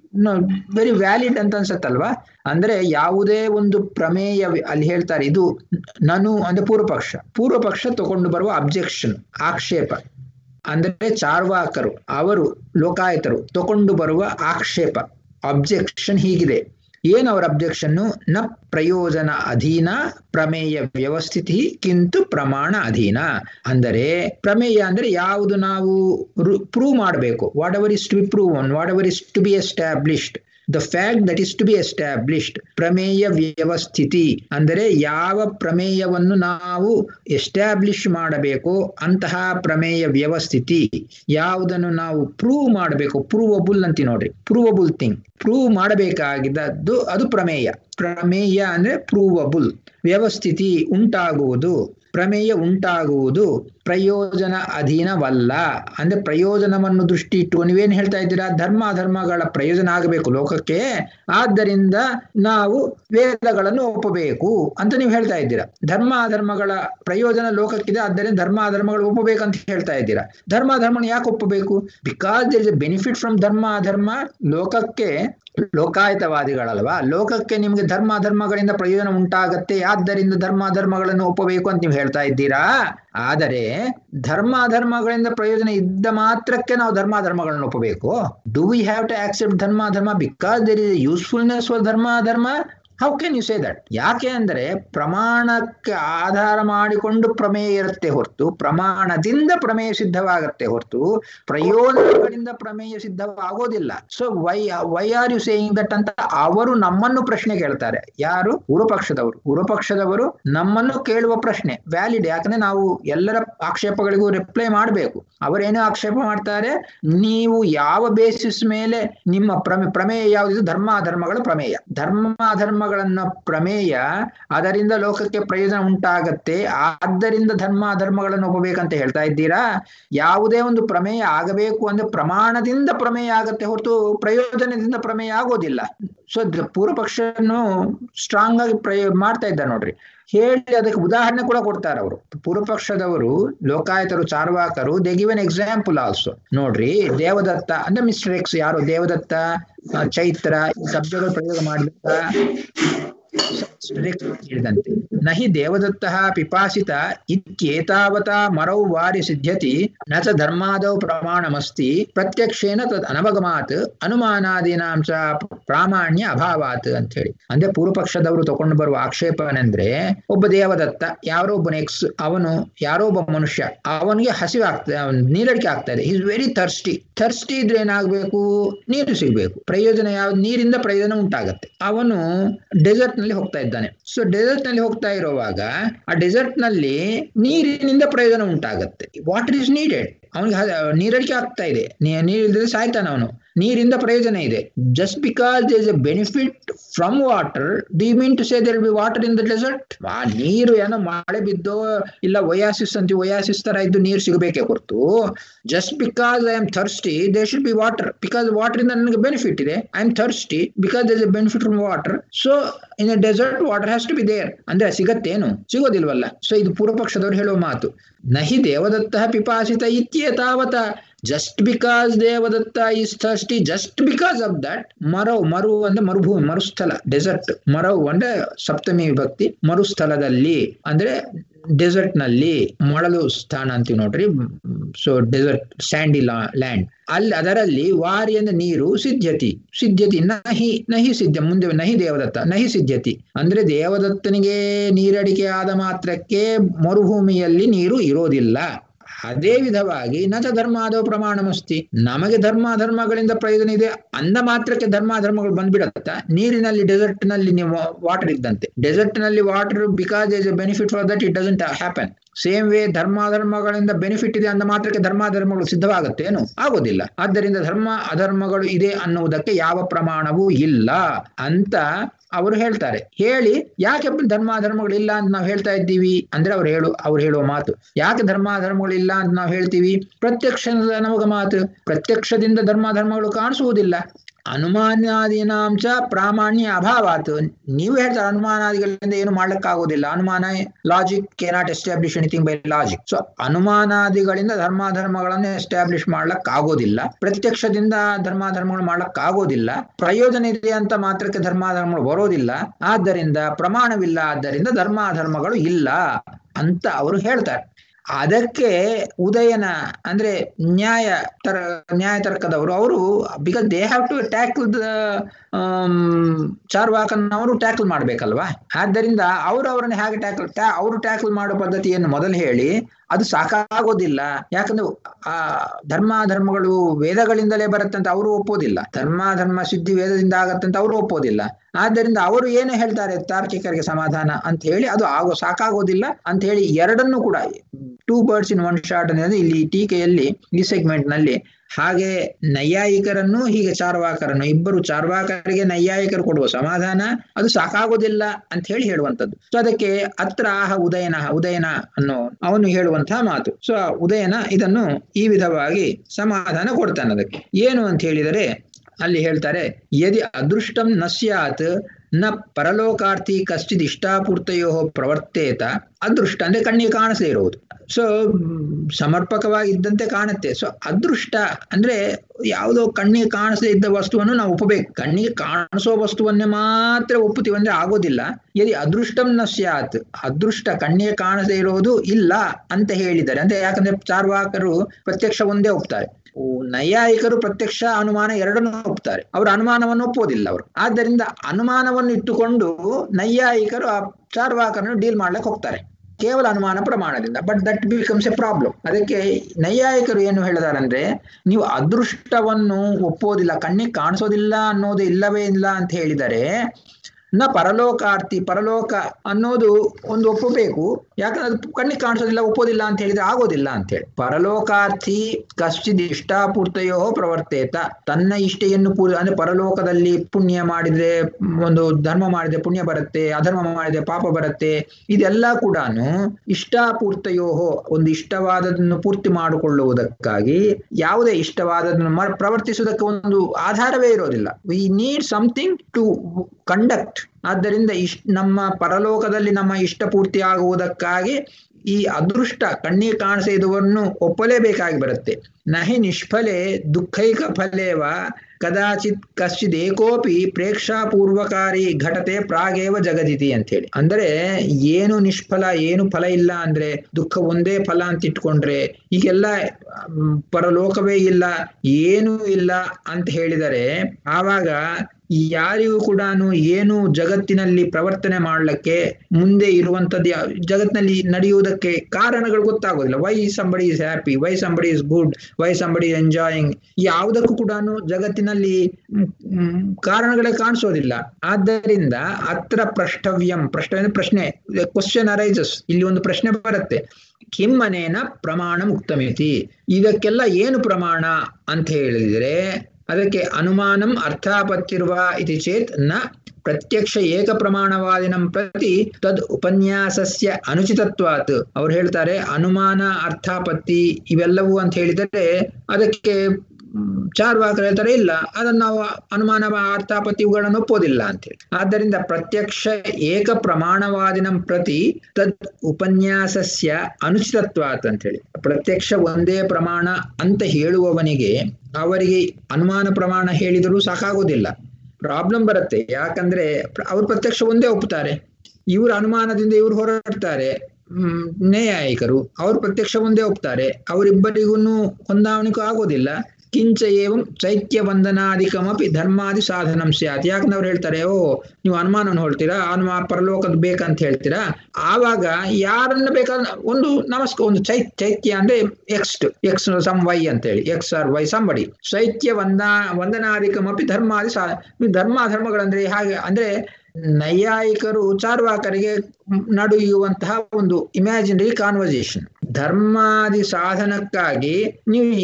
ವೆರಿ ವ್ಯಾಲಿಡ್ ಅಂತ ಅನ್ಸತ್ತಲ್ವಾ ಅಂದ್ರೆ ಯಾವುದೇ ಒಂದು ಪ್ರಮೇಯ ಅಲ್ಲಿ ಹೇಳ್ತಾರೆ ಇದು ನಾನು ಅಂದ್ರೆ ಪೂರ್ವಪಕ್ಷ ಪೂರ್ವಪಕ್ಷ ತಗೊಂಡು ಬರುವ ಅಬ್ಜೆಕ್ಷನ್ ಆಕ್ಷೇಪ ಅಂದ್ರೆ ಚಾರ್ವಾಕರು ಅವರು ಲೋಕಾಯತರು ತಗೊಂಡು ಬರುವ ಆಕ್ಷೇಪ ಅಬ್ಜೆಕ್ಷನ್ ಹೀಗಿದೆ ಏನು ಅವರ ಅಬ್ಜೆಕ್ಷನ್ನು ನ ಪ್ರಯೋಜನ ಅಧೀನ ಪ್ರಮೇಯ ವ್ಯವಸ್ಥಿತಿ ಕಿಂತು ಪ್ರಮಾಣ ಅಧೀನ ಅಂದರೆ ಪ್ರಮೇಯ ಅಂದ್ರೆ ಯಾವುದು ನಾವು ಪ್ರೂವ್ ಮಾಡಬೇಕು whatever is to be prove whatever is to be established the fact that is to be established ಪ್ರಮೇಯ ವ್ಯವಸ್ಥಿತಿ ಅಂದರೆ ಯಾವ ಪ್ರಮೇಯವನ್ನು ನಾವು ಎಸ್ಟಾಬ್ಲಿಷ್ ಮಾಡಬೇಕು ಅಂತಹ ಪ್ರಮೇಯ ವ್ಯವಸ್ಥಿತಿ ಯಾವುದನ್ನು ನಾವು ಪ್ರೂವ್ ಮಾಡಬೇಕು ಪ್ರೂವಬುಲ್ ಅಂತಿ ನೋಡ್ರಿ ಪ್ರೂವಬುಲ್ ಥಿಂಗ್ ಪ್ರೂವ್ ಮಾಡಬೇಕಾಗಿದ್ದು ಅದು ಪ್ರಮೇಯ ಪ್ರಮೇಯ ಅಂದ್ರೆ ಪ್ರೂವಬುಲ್ ವ್ಯವಸ್ಥಿತಿ ಉಂಟಾಗುವುದು ಪ್ರಮೇಯ ಉಂಟಾಗುವುದು ಪ್ರಯೋಜನ ಅಧೀನವಲ್ಲ ಅಂದ್ರೆ ಪ್ರಯೋಜನವನ್ನು ದೃಷ್ಟಿ ಇಟ್ಟು ನೀವೇನು ಹೇಳ್ತಾ ಇದ್ದೀರಾ ಧರ್ಮ ಅಧರ್ಮಗಳ ಪ್ರಯೋಜನ ಆಗಬೇಕು ಲೋಕಕ್ಕೆ ಆದ್ದರಿಂದ ನಾವು ವೇದಗಳನ್ನು ಒಪ್ಪಬೇಕು ಅಂತ ನೀವು ಹೇಳ್ತಾ ಇದ್ದೀರಾ ಧರ್ಮ ಅಧರ್ಮಗಳ ಪ್ರಯೋಜನ ಲೋಕಕ್ಕಿದೆ ಆದ್ದರಿಂದ ಧರ್ಮ ಅಧರ್ಮಗಳು ಒಪ್ಪಬೇಕು ಅಂತ ಹೇಳ್ತಾ ಇದ್ದೀರಾ ಧರ್ಮ ಅಧರ್ಮನ ಯಾಕೆ ಒಪ್ಪಬೇಕು because there is a benefit from ಧರ್ಮ ಅಧರ್ಮ ಲೋಕಕ್ಕೆ ಲೋಕಾಯತವಾದಿಗಳಲ್ವಾ ಲೋಕಕ್ಕೆ ನಿಮ್ಗೆ ಧರ್ಮ ಅಧರ್ಮಗಳಿಂದ ಪ್ರಯೋಜನ ಉಂಟಾಗತ್ತೆ ಆದ್ದರಿಂದ ಧರ್ಮ ಅಧರ್ಮಗಳನ್ನು ಒಪ್ಪಬೇಕು ಅಂತ ನೀವು ಹೇಳ್ತಾ ಇದ್ದೀರಾ ಆದರೆ ಧರ್ಮ ಅಧರ್ಮಗಳಿಂದ ಪ್ರಯೋಜನ ಇದ್ದ ಮಾತ್ರಕ್ಕೆ ನಾವು ಧರ್ಮ ಅಧರ್ಮಗಳನ್ನು ಒಪ್ಪಬೇಕು do we have to accept ಧರ್ಮ ಅಧರ್ಮ because there is usefulness for ಧರ್ಮ ಅಧರ್ಮ how can you say that ಯಾಕೆ ಅಂದ್ರೆ ಪ್ರಮಾಣಕ್ಕೆ ಆಧಾರ ಮಾಡಿಕೊಂಡು ಪ್ರಮೇಯ ಇರುತ್ತೆ ಹೊರತು ಪ್ರಮಾಣದಿಂದ ಪ್ರಮೇಯ ಸಿದ್ಧವಾಗತ್ತೆ ಹೊರತು ಪ್ರಯೋಜನಗಳಿಂದ ಪ್ರಮೇಯ ಸಿದ್ಧವಾಗೋದಿಲ್ಲ so why why are you saying that ಅಂತ ಅವರು ನಮ್ಮನ್ನು ಪ್ರಶ್ನೆ ಕೇಳ್ತಾರೆ ಯಾರು ಪೂರ್ವಪಕ್ಷದವರು ಪೂರ್ವಪಕ್ಷದವರು ನಮ್ಮನ್ನು ಕೇಳುವ ಪ್ರಶ್ನೆ ವ್ಯಾಲಿಡ್ ಯಾಕಂದ್ರೆ ನಾವು ಎಲ್ಲರ ಆಕ್ಷೇಪಗಳಿಗೂ ರಿಪ್ಲೈ ಮಾಡಬೇಕು ಅವರೇನೋ ಆಕ್ಷೇಪ ಮಾಡ್ತಾರೆ ನೀವು ಯಾವ ಬೇಸಿಸ್ ಮೇಲೆ ನಿಮ್ಮ ಪ್ರಮೇ ಪ್ರಮೇಯ ಯಾವುದು ಧರ್ಮ ಅಧರ್ಮಗಳ ಪ್ರಮೇಯ ಧರ್ಮ ಅಧರ್ಮ ಗಳನ್ನ ಪ್ರಮೇಯ ಅದರಿಂದ ಲೋಕಕ್ಕೆ ಪ್ರಯೋಜನ ಉಂಟಾಗತ್ತೆ ಆದ್ದರಿಂದ ಧರ್ಮ ಅಧರ್ಮಗಳನ್ನು ಒಪ್ಪಬೇಕಂತ ಹೇಳ್ತಾ ಇದ್ದೀರಾ ಯಾವುದೇ ಒಂದು ಪ್ರಮೇಯ ಆಗಬೇಕು ಅಂದ್ರೆ ಪ್ರಮಾಣದಿಂದ ಪ್ರಮೇಯ ಆಗತ್ತೆ ಹೊರತು ಪ್ರಯೋಜನದಿಂದ ಪ್ರಮೇಯ ಆಗೋದಿಲ್ಲ ಸೊ ಪೂರ್ವ ಪಕ್ಷನು ಸ್ಟ್ರಾಂಗ್ ಆಗಿ ಪ್ರಯೋ ಮಾಡ್ತಾ ಇದ್ದಾರೆ ನೋಡ್ರಿ ಹೇಳಿ ಅದಕ್ಕೆ ಉದಾಹರಣೆ ಕೂಡ ಕೊಡ್ತಾರೆ ಅವರು ಪೂರ್ವ ಪಕ್ಷದವರು ಲೋಕಾಯತರು ಚಾರ್ವಾಕರು they give an example also ನೋಡ್ರಿ ದೇವದತ್ತ ಅಂದ್ರೆ ಮಿಸ್ಟರ್ ಎಕ್ಸ್ ಯಾರು ದೇವದತ್ತ ಚೈತ್ರ ಶಬ್ದಗಳು ಪ್ರಯೋಗ ಮಾಡಿದ ಹೇಳಿದಂತೆ ನಹಿ ದೇವದತ್ತ ಪಿಪಾಸಿತ ಇತ್ಯೇತಾವತಾ ಮರೌ ವಾರಿ ಸಿದ್ಧ್ಯತಿ ನ ಚ ಧರ್ಮಾದೌ ಪ್ರಮಾಣಮಸ್ತಿ ಪ್ರತ್ಯಕ್ಷೇನ ತದ್ ಅನವಗಮಾತ್ ಅನುಮಾನಾದೀನಾಂ ಚ ಪ್ರಾಮಾಣ್ಯ ಅಭಾವಾತ್ ಅಂತ ಹೇಳಿ ಅಂದ್ರೆ ಪೂರ್ವ ಪಕ್ಷದವರು ತಗೊಂಡು ಬರುವ ಆಕ್ಷೇಪನೆಂದ್ರೆ ಒಬ್ಬ ದೇವದತ್ತ ಯಾರೋ ಒಬ್ಬನ ಎಕ್ಸ್ ಅವನು ಯಾರೋ ಒಬ್ಬ ಮನುಷ್ಯ ಅವನಿಗೆ ಹಸಿವು ಆಗ್ತದೆ ನೀರಡಿಕೆ ಆಗ್ತಾ ಇದೆ ಈಸ್ ವೆರಿ ಥರ್ಸ್ಟಿ ಥರ್ಸ್ಟಿ ಇದ್ರೆ ಏನಾಗಬೇಕು ನೀರು ಸಿಗಬೇಕು ಪ್ರಯೋಜನ ಯಾವ ನೀರಿಂದ ಪ್ರಯೋಜನ ಉಂಟಾಗತ್ತೆ ಅವನು ಡೆಸರ್ಟ್ ನಲ್ಲಿ ಹೋಗ್ತಾ ಇದ್ದಾನೆ ಸೊ ಡೆಸರ್ಟ್ ನಲ್ಲಿ ಹೋಗ್ತಾ ಇರುವಾಗ ಆ ಡೆಸರ್ಟ್ ನಲ್ಲಿ ನೀರಿನಿಂದ ಪ್ರಯೋಜನ ಉಂಟಾಗತ್ತೆ ವಾಟರ್ ಇಸ್ ನೀಡೆಡ್ ಅವನಿಗೆ ನೀರಡಿಕೆ ಆಗ್ತಾ ಇದೆ ನೀರಿಲ್ಲದೆ ಸಾಯ್ತಾನೆ ಅವನು ನೀರಿಂದ ಪ್ರಯೋಜನ ಇದೆ just because there is a benefit from water the mean to say there be water in the desert ಆ ನೀರು ಏನೋ ಮಳೆ ಬಿದ್ದೋ ಇಲ್ಲ ಒಯಾಸಿಸ್ ಅಂತ ಒಯಾಸಿಸ್ ತರ ಇದ್ದು ನೀರು ಸಿಗಬೇಕೇ ಹೊರತು just because I am thirsty they should be water because water ಇಂದ ನನಗೆ ಬೆನಿಫಿಟ್ ಇದೆ I am thirsty because there is a benefit from water so in a desert water has to be there ಅಂದ್ರೆ ಸಿಗತ್ತೇನು ಸಿಗೋದಿಲ್ವಲ್ಲ ಸೊ ಇದು ಪೂರ್ವ ಪಕ್ಷದವ್ರು ಹೇಳುವ ಮಾತು ನಹಿ ದೇವದತ್ತ ಪಿಪಾಸಿತ ಇತ್ಯೇತಾವತ just because Devadatta is thirsty just because of that ಮರವು ಮರು ಅಂದ್ರೆ ಮರುಭೂಮಿ ಮರುಸ್ಥಳ ಡೆಸರ್ಟ್ ಮರವು ಅಂದ್ರೆ ಸಪ್ತಮಿ ವಿಭಕ್ತಿ ಮರುಸ್ಥಳದಲ್ಲಿ ಅಂದ್ರೆ ಡೆಸರ್ಟ್ ನಲ್ಲಿ ಮೊಳಲು ಸ್ಥಾನ ಅಂತೀವಿ ನೋಡ್ರಿ ಸೊ ಡೆಸರ್ಟ್ ಸ್ಯಾಂಡಿ ಲ್ಯಾಂಡ್ ಅಲ್ಲಿ ಅದರಲ್ಲಿ ವಾರಿ ಅಂದ್ರೆ ನೀರು ಸಿದ್ಧತಿ ಸಿದ್ಧತಿ ನಹಿ ನಹಿ ಸಿದ್ಧ ಮುಂದೆ ನಹಿ ದೇವದತ್ತ ನಹಿ ಸಿದ್ಧತಿ ಅಂದ್ರೆ ದೇವದತ್ತನಿಗೆ ನೀರಡಿಕೆ ಆದ ಮಾತ್ರಕ್ಕೆ ಮರುಭೂಮಿಯಲ್ಲಿ ನೀರು ಇರೋದಿಲ್ಲ ಅದೇ ವಿಧವಾಗಿ ನಚ ಧರ್ಮಾದವ ಪ್ರಮಾಣಮಸ್ತಿ ನಮಗೆ ಧರ್ಮ ಧರ್ಮಗಳಿಂದ ಪ್ರಯೋಜನ ಇದೆ ಅಂದ ಮಾತ್ರಕ್ಕೆ ಧರ್ಮ ಧರ್ಮಗಳು ಬಂದ್ಬಿಡತ್ತ ನೀರಿನಲ್ಲಿ ಡೆಸರ್ಟ್ ನಲ್ಲಿ ನೀವು ವಾಟರ್ ಇದ್ದಂತೆ ಡೆಸರ್ಟ್ ನಲ್ಲಿ water because is a benefit for that it doesn't happen same way ಧರ್ಮಾಧರ್ಮಗಳಿಂದ ಬೆನಿಫಿಟ್ ಇದೆ ಅಂದ ಮಾತ್ರಕ್ಕೆ ಧರ್ಮಾಧರ್ಮಗಳು ಸಿದ್ಧವಾಗುತ್ತೆ ಏನು ಆಗೋದಿಲ್ಲ ಆದ್ದರಿಂದ ಧರ್ಮ ಅಧರ್ಮಗಳು ಇದೆ ಅನ್ನುವುದಕ್ಕೆ ಯಾವ ಪ್ರಮಾಣವೂ ಇಲ್ಲ ಅಂತ ಅವರು ಹೇಳ್ತಾರೆ ಹೇಳಿ ಯಾಕೆ ಧರ್ಮಾಧರ್ಮಗಳು ಇಲ್ಲ ಅಂತ ನಾವು ಹೇಳ್ತಾ ಇದ್ದೀವಿ ಅಂದ್ರೆ ಅವ್ರು ಹೇಳು ಅವ್ರು ಹೇಳುವ ಮಾತು ಯಾಕೆ ಧರ್ಮಾಧರ್ಮಗಳು ಇಲ್ಲ ಅಂತ ನಾವು ಹೇಳ್ತೀವಿ ಪ್ರತ್ಯಕ್ಷದ ನಮಗ ಮಾತು ಪ್ರತ್ಯಕ್ಷದಿಂದ ಧರ್ಮಾಧರ್ಮಗಳು ಕಾಣಿಸುವುದಿಲ್ಲ ಅನುಮಾನಾದೀನಾಂಶ ಪ್ರಾಮಾಣ್ಯ ಅಭಾವಾತ್ ನೀವು ಹೇಳ್ತಾರೆ ಅನುಮಾನಾದಿಗಳಿಂದ ಏನು ಮಾಡ್ಲಿಕ್ಕಾಗೋದಿಲ್ಲ ಅನುಮಾನ logic cannot establish anything by logic so ಅನುಮಾನಾದಿಗಳಿಂದ ಧರ್ಮಾಧರ್ಮಗಳನ್ನು ಎಸ್ಟಾಬ್ಲಿಷ್ ಮಾಡ್ಲಕ್ ಆಗೋದಿಲ್ಲ ಪ್ರತ್ಯಕ್ಷದಿಂದ ಧರ್ಮಾಧರ್ಮಗಳು ಮಾಡ್ಲಕ್ ಆಗೋದಿಲ್ಲ ಪ್ರಯೋಜನ ಇದೆ ಅಂತ ಮಾತ್ರಕ್ಕೆ ಧರ್ಮಾಧರ್ಮಗಳು ಬರೋದಿಲ್ಲ ಆದ್ದರಿಂದ ಪ್ರಮಾಣವಿಲ್ಲ ಆದ್ದರಿಂದ ಧರ್ಮಾಧರ್ಮಗಳು ಇಲ್ಲ ಅಂತ ಅವರು ಹೇಳ್ತಾರೆ ಅದಕ್ಕೆ ಉದಯನ ಅಂದ್ರೆ ನ್ಯಾಯ ತರ ನ್ಯಾಯ ತರ್ಕದವರು ಅವರು because they have to tackle the ಚಾರ್ವಾಕನ್ನವರು ಟ್ಯಾಕಲ್ ಮಾಡ್ಬೇಕಲ್ವಾ ಆದ್ದರಿಂದ ಅವರು ಅವರನ್ನು ಹೇಗೆ ಟ್ಯಾಕಲ್ ಅವರು ಟ್ಯಾಕಲ್ ಮಾಡೋ ಪದ್ಧತಿಯನ್ನು ಮೊದಲು ಹೇಳಿ ಅದು ಸಾಕಾಗೋದಿಲ್ಲ ಯಾಕಂದ್ರೆ ಆ ಧರ್ಮ ಧರ್ಮಗಳು ವೇದಗಳಿಂದಲೇ ಬರುತ್ತಂತ ಅವರು ಒಪ್ಪೋದಿಲ್ಲ ಧರ್ಮ ಧರ್ಮ ಸಿದ್ಧಿ ವೇದದಿಂದ ಆಗತ್ತಂತ ಅವರು ಒಪ್ಪೋದಿಲ್ಲ ಆದ್ದರಿಂದ ಅವರು ಏನು ಹೇಳ್ತಾರೆ ತಾರ್ಕಿಕರಿಗೆ ಸಮಾಧಾನ ಅಂತ ಹೇಳಿ ಅದು ಆಗೋ ಸಾಕಾಗೋದಿಲ್ಲ ಅಂತ ಹೇಳಿ ಎರಡನ್ನೂ ಕೂಡ two birds in one shot అనేది ಇಲ್ಲಿ ಟೀಕೆಯಲ್ಲಿ ಈ ಸೆಗ್ಮೆಂಟ್ ನಲ್ಲಿ ಹಾಗೆ ನೈಯಾಯಿಕರನ್ನು ಹೀಗೆ ಚಾರ್ವಾಕರನ್ನು ಇಬ್ಬರು ಚಾರ್ವಾಕರಿಗೆ ನೈಯಾಯಿಕರು ಕೊಡುವ ಸಮಾಧಾನ ಅದು ಸಾಕಾಗೋದಿಲ್ಲ ಅಂತ ಹೇಳಿ ಹೇಳುವಂಥದ್ದು ಸೊ ಅದಕ್ಕೆ ಅತ್ರ ಆಹ ಉದಯನ ಉದಯನ ಅನ್ನೋ ಅವನು ಹೇಳುವಂತಹ ಮಾತು ಸೊ ಉದಯನ ಇದನ್ನು ಈ ವಿಧವಾಗಿ ಸಮಾಧಾನ ಕೊಡ್ತಾನೆ ಅದಕ್ಕೆ ಏನು ಅಂತ ಹೇಳಿದರೆ ಅಲ್ಲಿ ಹೇಳ್ತಾರೆ ಯದಿ ಅದೃಷ್ಟಂ ನ ಸ್ಯಾತ್ ನ ಪರಲೋಕಾರ್ಥಿ ಕಶ್ಚಿತ್ ಇಷ್ಟಾಪೂರ್ತಯೋ ಪ್ರವರ್ತೇತ ಅದೃಷ್ಟ ಅಂದ್ರೆ ಕಣ್ಣಿಗೆ ಕಾಣಿಸದೇ ಇರುವುದು ಸೊ ಸಮರ್ಪಕವಾಗಿದ್ದಂತೆ ಕಾಣುತ್ತೆ ಸೊ ಅದೃಷ್ಟ ಅಂದ್ರೆ ಯಾವುದೋ ಕಣ್ಣಿಗೆ ಕಾಣಿಸದೇ ಇದ್ದ ವಸ್ತುವನ್ನು ನಾವು ಒಪ್ಪಬೇಕು ಕಣ್ಣಿಗೆ ಕಾಣಿಸೋ ವಸ್ತುವನ್ನೇ ಮಾತ್ರ ಒಪ್ಪುತ್ತೀವಿ ಅಂದ್ರೆ ಆಗೋದಿಲ್ಲ ಯದಿ ಅದೃಷ್ಟಂ ನ ಸ್ಯಾತ್ ಅದೃಷ್ಟ ಕಣ್ಣಿಗೆ ಕಾಣಿಸದೇ ಇರೋದು ಇಲ್ಲ ಅಂತ ಹೇಳಿದ್ದಾರೆ ಅಂದ್ರೆ ಯಾಕಂದ್ರೆ ಚಾರ್ವಾಕರು ಪ್ರತ್ಯಕ್ಷ ಒಂದೇ ಒಪ್ತಾರೆ ನೈಯಾಯಿಕರು ಪ್ರತ್ಯಕ್ಷ ಅನುಮಾನ ಎರಡನ್ನೂ ಒಪ್ತಾರೆ ಅವರು ಅನುಮಾನವನ್ನು ಒಪ್ಪೋದಿಲ್ಲ ಅವರು ಆದ್ದರಿಂದ ಅನುಮಾನವನ್ನು ಇಟ್ಟುಕೊಂಡು ನೈಯಾಯಿಕರು ಆ ಚಾರ್ವಾಕರನ್ನು ಡೀಲ್ ಮಾಡ್ಲಿಕ್ಕೆ ಹೋಗ್ತಾರೆ ಕೇವಲ ಅನುಮಾನ ಪ್ರಮಾಣದಿಂದ but that becomes a problem ಅದಕ್ಕೆ ನೈಯಾಯಿಕರು ಏನು ಹೇಳಿದಾರಂದ್ರೆ ನೀವು ಅದೃಷ್ಟವನ್ನು ಒಪ್ಪೋದಿಲ್ಲ ಕಣ್ಣಿಗೆ ಕಾಣಿಸೋದಿಲ್ಲ ಅನ್ನೋದು ಇಲ್ಲವೇ ಇಲ್ಲ ಅಂತ ಹೇಳಿದರೆ ನ ಪರಲೋಕಾರ್ಥಿ ಪರಲೋಕ ಅನ್ನೋದು ಒಂದು ಒಪ್ಪಬೇಕು ಯಾಕಂದ್ರೆ ಅದು ಕಣ್ಣಿಗೆ ಕಾಣಿಸೋದಿಲ್ಲ ಒಪ್ಪೋದಿಲ್ಲ ಅಂತ ಹೇಳಿದ್ರೆ ಆಗೋದಿಲ್ಲ ಅಂತ ಹೇಳಿ ಪರಲೋಕಾರ್ಥಿ ಕಶ್ಚಿದ್ ಇಷ್ಟಾಪೂರ್ತಯೋ ಪ್ರವರ್ತೇತ ತನ್ನ ಇಷ್ಟೆಯನ್ನು ಪೂರ ಅಂದ್ರೆ ಪರಲೋಕದಲ್ಲಿ ಪುಣ್ಯ ಮಾಡಿದ್ರೆ ಒಂದು ಧರ್ಮ ಮಾಡಿದ್ರೆ ಪುಣ್ಯ ಬರುತ್ತೆ ಅಧರ್ಮ ಮಾಡಿದ್ರೆ ಪಾಪ ಬರುತ್ತೆ ಇದೆಲ್ಲ ಕೂಡ ಇಷ್ಟಾಪೂರ್ತಯೋ ಒಂದು ಇಷ್ಟವಾದದನ್ನು ಪೂರ್ತಿ ಮಾಡಿಕೊಳ್ಳುವುದಕ್ಕಾಗಿ ಯಾವುದೇ ಇಷ್ಟವಾದದನ್ನು ಪ್ರವರ್ತಿಸುವುದಕ್ಕೆ ಒಂದು ಆಧಾರವೇ ಇರೋದಿಲ್ಲ we need something to conduct ಆದ್ದರಿಂದ ಇಷ್ಟ ನಮ್ಮ ಪರಲೋಕದಲ್ಲಿ ನಮ್ಮ ಇಷ್ಟ ಪೂರ್ತಿ ಆಗುವುದಕ್ಕಾಗಿ ಈ ಅದೃಷ್ಟ ಕಣ್ಣಿಗೆ ಕಾಣಿಸಿದವನ್ನು ಒಪ್ಪಲೇಬೇಕಾಗಿ ಬರುತ್ತೆ ನಹಿ ನಿಷ್ಫಲೆ ದುಃಖೈಕ ಫಲೇವ ಕದಾಚಿತ್ ಕಶ್ಚಿತ್ ಏಕೋಪಿ ಪ್ರೇಕ್ಷಾಪೂರ್ವಕಾರಿ ಘಟತೆ ಪ್ರಾಗೇವ ಜಗದಿತಿ ಅಂತೇಳಿ ಅಂದರೆ ಏನು ನಿಷ್ಫಲ ಏನು ಫಲ ಇಲ್ಲ ಅಂದ್ರೆ ದುಃಖ ಒಂದೇ ಫಲ ಅಂತ ಇಟ್ಕೊಂಡ್ರೆ ಈಗೆಲ್ಲ ಮ್, ಪರಲೋಕವೇ ಇಲ್ಲ ಏನೂ ಇಲ್ಲ ಅಂತ ಹೇಳಿದರೆ ಆವಾಗ ಯಾರಿಗೂ ಕೂಡ ಏನು ಜಗತ್ತಿನಲ್ಲಿ ಪ್ರವರ್ತನೆ ಮಾಡಲಿಕ್ಕೆ ಮುಂದೆ ಇರುವಂತದ್ದು ಯಾ- ಜಗತ್ತಿನಲ್ಲಿ ನಡೆಯುವುದಕ್ಕೆ ಕಾರಣಗಳು ಗೊತ್ತಾಗೋದಿಲ್ಲ why somebody is happy why somebody is good why somebody enjoying ಯಾವುದಕ್ಕೂ ಕೂಡ ಜಗತ್ತಿನಲ್ಲಿ ಮ್, ಮ್, ಕಾರಣಗಳೇ ಕಾಣಿಸೋದಿಲ್ಲ ಆದ್ದರಿಂದ ಅತ್ರ ಪ್ರಷ್ಟವ್ಯಂ ಪ್ರಶ್ನೆ ಅಂದ್ರೆ ಪ್ರಶ್ನೆ ಕ್ವಶನ್ ಅರೈಸಸ್ ಇಲ್ಲಿ ಒಂದು ಪ್ರಶ್ನೆ ಬರುತ್ತೆ ಕಿಮ್ಮನೇನ ಪ್ರಮಾಣ ಮುಕ್ತಮಿತಿ ಇದಕ್ಕೆಲ್ಲ ಏನು ಪ್ರಮಾಣ ಅಂತ ಹೇಳಿದ್ರೆ ಅದಕ್ಕೆ ಅನುಮಾನಂ ಅರ್ಥಾಪತ್ತಿರುವ ಇತಿ ಚೇತ್ ನ ಪ್ರತ್ಯಕ್ಷ ಏಕ ಪ್ರಮಾಣವಾದಿನಂ ಪ್ರತಿ ತದ್ ಉಪನ್ಯಾಸಸ್ಯ ಅನುಚಿತತ್ವಾತ್ ಅವ್ರು ಹೇಳ್ತಾರೆ ಅನುಮಾನ ಅರ್ಥಾಪತ್ತಿ ಇವೆಲ್ಲವೂ ಅಂತ ಹೇಳಿದರೆ ಅದಕ್ಕೆ ಮ್, ಚಾರ್ವಾಕರು ಹೇಳ್ತಾರೆ ಇಲ್ಲ ಅದನ್ನು ನಾವು ಅನುಮಾನ ಅರ್ಥಾಪತ್ತಿ ಇವುಗಳನ್ನು ಒಪ್ಪೋದಿಲ್ಲ ಅಂತೇಳಿ ಆದ್ದರಿಂದ ಪ್ರತ್ಯಕ್ಷ ಏಕ ಪ್ರಮಾಣವಾದಿನಂ ಪ್ರತಿ ತದ್ ಉಪನ್ಯಾಸಸ್ಯ ಅನುಚಿತತ್ವಾತ್ ಅಂತೇಳಿ ಪ್ರತ್ಯಕ್ಷ ಒಂದೇ ಪ್ರಮಾಣ ಅಂತ ಹೇಳುವವನಿಗೆ ಅವರಿಗೆ ಅನುಮಾನ ಪ್ರಮಾಣ ಹೇಳಿದರೂ ಸಾಕಾಗೋದಿಲ್ಲ ಪ್ರಾಬ್ಲಮ್ ಬರುತ್ತೆ ಯಾಕಂದ್ರೆ ಪ್ರ- ಅವ್ರು ಪ್ರತ್ಯಕ್ಷ ಒಂದೇ ಒಪ್ಪುತ್ತಾರೆ ಇವರು ಅನುಮಾನದಿಂದ ಇವರು ಹೊರಡ್ತಾರೆ ಹ್ಮ್ ನ್ಯಾಯಿಕರು ಅವರು ಪ್ರತ್ಯಕ್ಷ ಒಂದೇ ಒಪ್ತಾರೆ ಅವರಿಬ್ಬರಿಗೂ ಹೊಂದಾವಣಿಕೆ ಆಗೋದಿಲ್ಲ ಕಿಂಚ ಏವಂ ಚೈತ್ಯ ವಂದನಾದಿಕಮಪಿ ಧರ್ಮಾದಿ ಸಾಧನಂ ಸ್ಯಾತ್ ಯಾಕಂದ್ರೆ ಅವ್ರು ಹೇಳ್ತಾರೆ ಓ ನೀವು ಅನುಮಾನವನ್ನು ಹೊಳ್ತೀರಾ ಅನುಮಾ ಪರಲೋಕದ ಬೇಕಂತ ಹೇಳ್ತೀರಾ ಆವಾಗ ಯಾರನ್ನ ಬೇಕಾದ್ರೆ ಒಂದು ನಮಸ್ಕಾರ ಒಂದು ಚೈ ಚೈತ್ಯ ಅಂದ್ರೆ ಎಕ್ಸ್ಟ್ ಎಕ್ಸ್ ಸಮ್ ವೈ ಅಂತೇಳಿ ಎಕ್ಸ್ ಆರ್ ವೈ ಸಂಬಡಿ ಚೈತ್ಯ ವಂದಾ ವಂದನಾದಿಕಮಪಿ ಧರ್ಮಾದಿ ಸಾ ಧರ್ಮ ಧರ್ಮಗಳಂದ್ರೆ ಹಾಗೆ ಅಂದ್ರೆ ನೈಯಾಯಿಕರು ಚಾರ್ವಾಕರಿಗೆ ನಡೆಯುವಂತಹ ಒಂದು ಇಮ್ಯಾಜಿನರಿ ಕಾನ್ವರ್ಸೇಷನ್ ಧರ್ಮಾದಿ ಸಾಧನಕ್ಕಾಗಿ ನೀವು ಈ